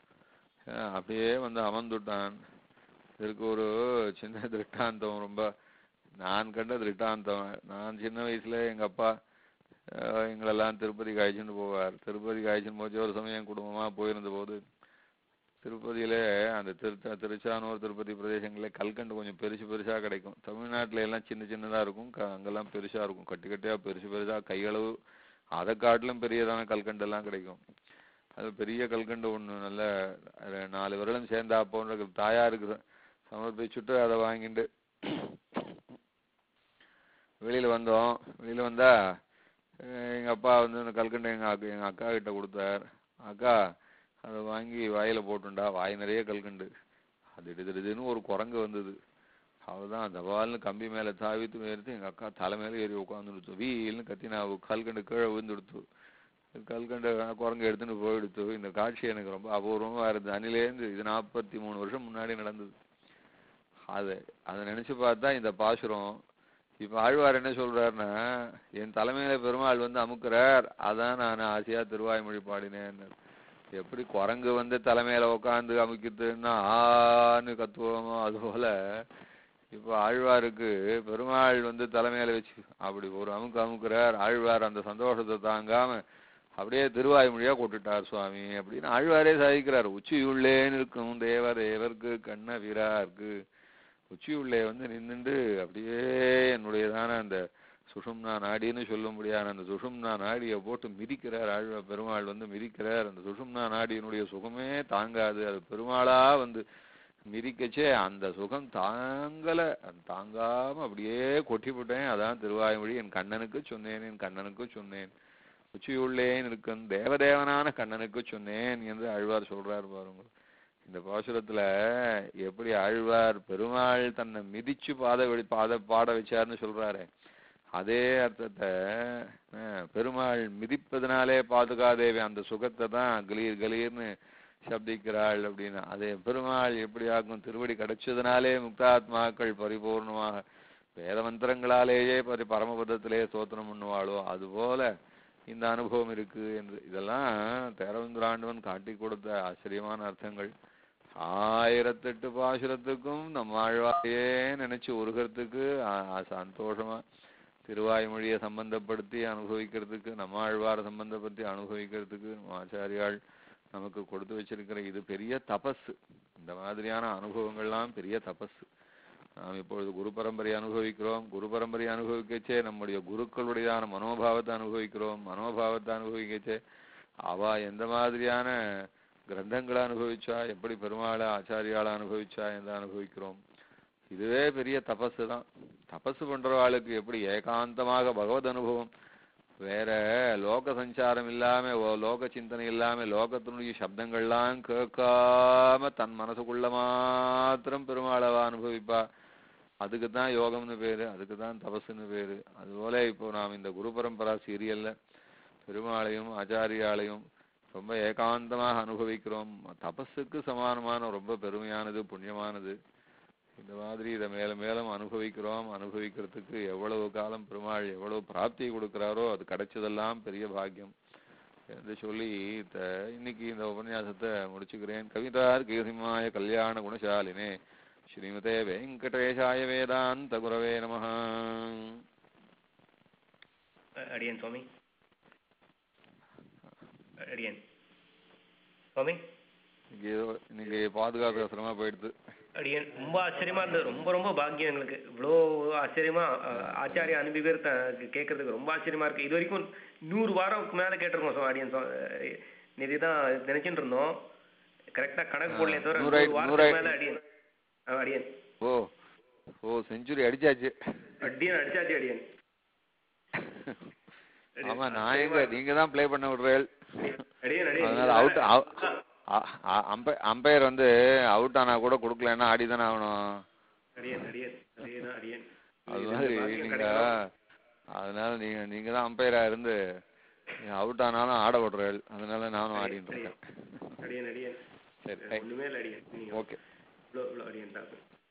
அஹ் அப்படியே வந்து அமர்ந்துட்டான் இதற்கு ஒரு சின்ன திருட்டாந்தம் ரொம்ப நான் கண்ட திருட்டாந்தம் நான் சின்ன வயசுல எங்க அப்பா அஹ் எங்களெல்லாம் திருப்பதிக்கு அழைச்சிட்டு போவார் திருப்பதிக்கு அழைச்சிட்டு போச்சு ஒரு சமயம் குடும்பமா போயிருந்த போது திருப்பதியில அந்த திரு திருச்சானூர் திருப்பதி பிரதேசங்கள்ல கல்கண்டு கொஞ்சம் பெருசு பெருசா கிடைக்கும் தமிழ்நாட்டுல எல்லாம் சின்ன சின்னதா இருக்கும் க- அங்கெல்லாம் பெருசா இருக்கும் கட்டி கட்டியா பெருசு பெருசா கையளவு அதை காட்டிலும் பெரியதான கல்கண்டு எல்லாம் கிடைக்கும் அது பெரிய கல்கண்டு ஒண்ணு நல்ல அஹ், நாலு விரலும் சேர்ந்தா போன்ற தாயாருக்கு ச- சமர்ப்பிச்சுட்டு அதை வாங்கிட்டு வெளியில வந்தோம் வெளியில வந்தா அஹ், எங்க அப்பா வந்து அந்த கல்கண்டு எங்க அக்கா எங்க அக்கா கிட்ட கொடுத்தார் அக்கா அதை வாங்கி வாயில போட்டுண்டா வாய் நிறைய கல்கண்டு அது திடுதிடுன்னு ஒரு குரங்கு வந்தது அவதான் தபால்னு கம்பி மேல தாவித்து ஏறிட்டு எங்க அக்கா தலை மேல ஏறி உட்காந்துடுத்து வீல்னு கத்தினா அவ கல்கண்டு கீழே விழுந்துடுத்து கல்கண்டு குரங்கு எடுத்துன்னு போயிடுத்து இந்த காட்சி எனக்கு ரொம்ப அபூர்வமா இருந்தது அன்னிலேருந்து இது நாற்பத்தி மூணு வருஷம் முன்னாடி நடந்தது அது அதை நினைச்சு பார்த்தா இந்த பாசுரம் இப்ப ஆழ்வார் என்ன சொல்றாருன்னா என் தலைமையில பெருமாள் வந்து அமுக்குறார் அதான் நான் ஆசையா திருவாய்மொழி பாடினேன்னு எப்படி குரங்கு வந்து தலைமையில உட்காந்து அமுக்கிட்டுன்னா ஆன்னு கத்துவோமோ அது போல இப்ப ஆழ்வாருக்கு பெருமாள் வந்து தலைமையில வச்சு அப்படி ஒரு அமுக்கு அமுக்குறார் ஆழ்வார் அந்த சந்தோஷத்தை தாங்காம அப்படியே திருவாய்மொழியா கொட்டுட்டார் சுவாமி அப்படின்னு ஆழ்வாரே சாதிக்கிறார் உச்சியுள்ளேன்னு இருக்கும் தேவ தேவர்க்கு கண்ண வீரார்க்கு உச்சியுள்ளே வந்து நின்னுண்டு அப்படியே என்னுடையதான அந்த சுஷும்னா நாடின்னு சொல்லும்படியான அந்த சுஷும்னா நாடியை போட்டு மிதிக்கிறார் ஆழ்வா பெருமாள் வந்து மிதிக்கிறார் அந்த சுஷும்னா நாடியினுடைய சுகமே தாங்காது அது பெருமாளா வந்து மிதிக்கச்சே அந்த சுகம் தாங்கல அது தாங்காம அப்படியே கொட்டிவிட்டேன் அதான் திருவாய்மொழி என் கண்ணனுக்கு சொன்னேன் என் கண்ணனுக்கு சொன்னேன் உச்சியுள்ளேன் இருக்கும் தேவதேவனான கண்ணனுக்கு சொன்னேன் என்று ஆழ்வார் சொல்றார் பாருங்க இந்த பாசுரத்துல எப்படி ஆழ்வார் பெருமாள் தன்னை மிதிச்சு பாத வெடி பாத பாட வச்சாருன்னு சொல்றாரு அதே அர்த்தத்தை அஹ், பெருமாள் மிதிப்பதனாலே பாதுகாதேவி அந்த சுகத்தை தான் கலீர் கலீர்னு சப்திக்கிறாள் அப்படின்னு அதே பெருமாள் எப்படி ஆகும் திருவடி கிடைச்சதுனாலே முக்தாத்மாக்கள் பரிபூர்ணமாக வேத மந்திரங்களாலேயே பரி பரமபதத்திலே ஸ்தோத்திரம் பண்ணுவாளோ அதுபோல இந்த அனுபவம் இருக்கு என்று இதெல்லாம் தேரவந்திராண்டவன் காட்டி கொடுத்த ஆச்சரியமான அர்த்தங்கள் ஆயிரத்தெட்டு பாசுரத்துக்கும் நம்ம ஆழ்வாரையே நினைச்சு உருகிறதுக்கு ஆ- ஆ- சந்தோஷமா திருவாய்மொழியை சம்பந்தப்படுத்தி அனுபவிக்கிறதுக்கு நம்ம ஆழ்வாரை சம்பந்தப்படுத்தி அனுபவிக்கிறதுக்கு நம்ம ஆச்சாரியாள் நமக்கு கொடுத்து வச்சிருக்கிற இது பெரிய தபஸ் இந்த மாதிரியான அனுபவங்கள்லாம் பெரிய தபஸ் நாம் இப்பொழுது குரு பரம்பரை அனுபவிக்கிறோம் குரு பரம்பரை அனுபவிக்கச்சே நம்முடைய குருக்களுடையதான மனோபாவத்தை அனுபவிக்கிறோம் மனோபாவத்தை அனுபவிக்கச்சே அவ எந்த மாதிரியான கிரந்தங்களை அனுபவிச்சா எப்படி பெருமாளை ஆச்சாரியாளை அனுபவிச்சா என்று அனுபவிக்கிறோம் இதுவே பெரிய தபசு தான் தபசு பண்றவாளுக்கு எப்படி ஏகாந்தமாக பகவத் அனுபவம் வேற லோக சஞ்சாரம் இல்லாம ஓ- லோக சிந்தனை இல்லாம லோகத்தினுடைய சப்தங்கள்லாம் கேட்காம தன் மனசுக்குள்ள மாத்திரம் பெருமாளவா அனுபவிப்பா அதுக்கு தான் யோகம்னு பேரு அதுக்கு தான் தபசுன்னு பேரு அதுபோல இப்போ நாம் இந்த குரு பரம்பரா சீரியல்ல பெருமாளையும் ஆச்சாரியாளையும் ரொம்ப ஏகாந்தமாக அனுபவிக்கிறோம் தபஸுக்கு சமானமான ரொம்ப பெருமையானது புண்ணியமானது இந்த மாதிரி இதை மேலும் மேலும் அனுபவிக்கிறோம் அனுபவிக்கிறதுக்கு எவ்வளவு காலம் பெருமாள் எவ்வளவு பிராப்தியை கொடுக்கிறாரோ அது கிடைச்சதெல்லாம் பெரிய பாக்கியம் என்று சொல்லி த- இன்னைக்கு இந்த உபன்யாசத்தை முடிச்சுக்கிறேன் கவிதார் கீசிம்மாய கல்யாண குணசாலினே ஸ்ரீமதே வெங்கடேஷாய வேதாந்த குரவே நமஹ அ- அடியேன் சுவாமி அ- அடியேன் சுவாமி இன்னைக்கு ஏதோ இன்னைக்கு பாதுகாப்பு அவசரமா போயிடுது அடியேன் ரொம்ப ஆச்சரியமா இருந்தது ரொம்ப ரொம்ப பாக்கியம் எங்களுக்கு இவ்வளோ ஆச்சரியமா அஹ், ஆச்சாரிய அனுபவிக்கிறத கேட்கறதுக்கு ரொம்ப ஆச்சரியமா இருக்கு இது வரைக்கும் நூறு வாரம்க்கு மேல கேட்டிருக்கோம் சுவா- அடியேன் சுவா- அஹ், நேத்து தான் நினைச்சிட்டு இருந்தோம் கரெக்டா கணக்கு போடலையே தவிர நூறு நூறு ஆயிடுச்சு, நூறு வாரத்துக்கு ஆயிடுச்சு. மேல அடியேன் அஹ், அடியேன் ஓ ஓ செஞ்சுரி அடிச்சாச்சு அடியேன் அடிச்சாச்சு அடியேன் ஆமா நான் எங்க நீங்க தான் ப்ளே பண்ண விடுறேன் அடியேன் அடியேன் அதனால அவுட் அம்பையர் வந்து அவுட் ஆனா கூட கொடுக்கலன்னா ஆடி தானே ஆகணும் அடியேன் அடியேன் அடியேன் அடியேன் அது இது மாதிரி பாக்கியம் நீங்க கிடைக்கணும். அதனால நீங்க நீங்க தான் அம்பையரா இருந்து அவுட் ஆனாலும் ஆட விடுறேன் அதனால நானும் ஆடிட்டு இருக்கேன் அடியேன் அடியேன் சரி ஒண்ணுமே இல்லை அடியேன் நீங்க ஓகே இவ்வளோ இவ்வளோ அடியேன் தான்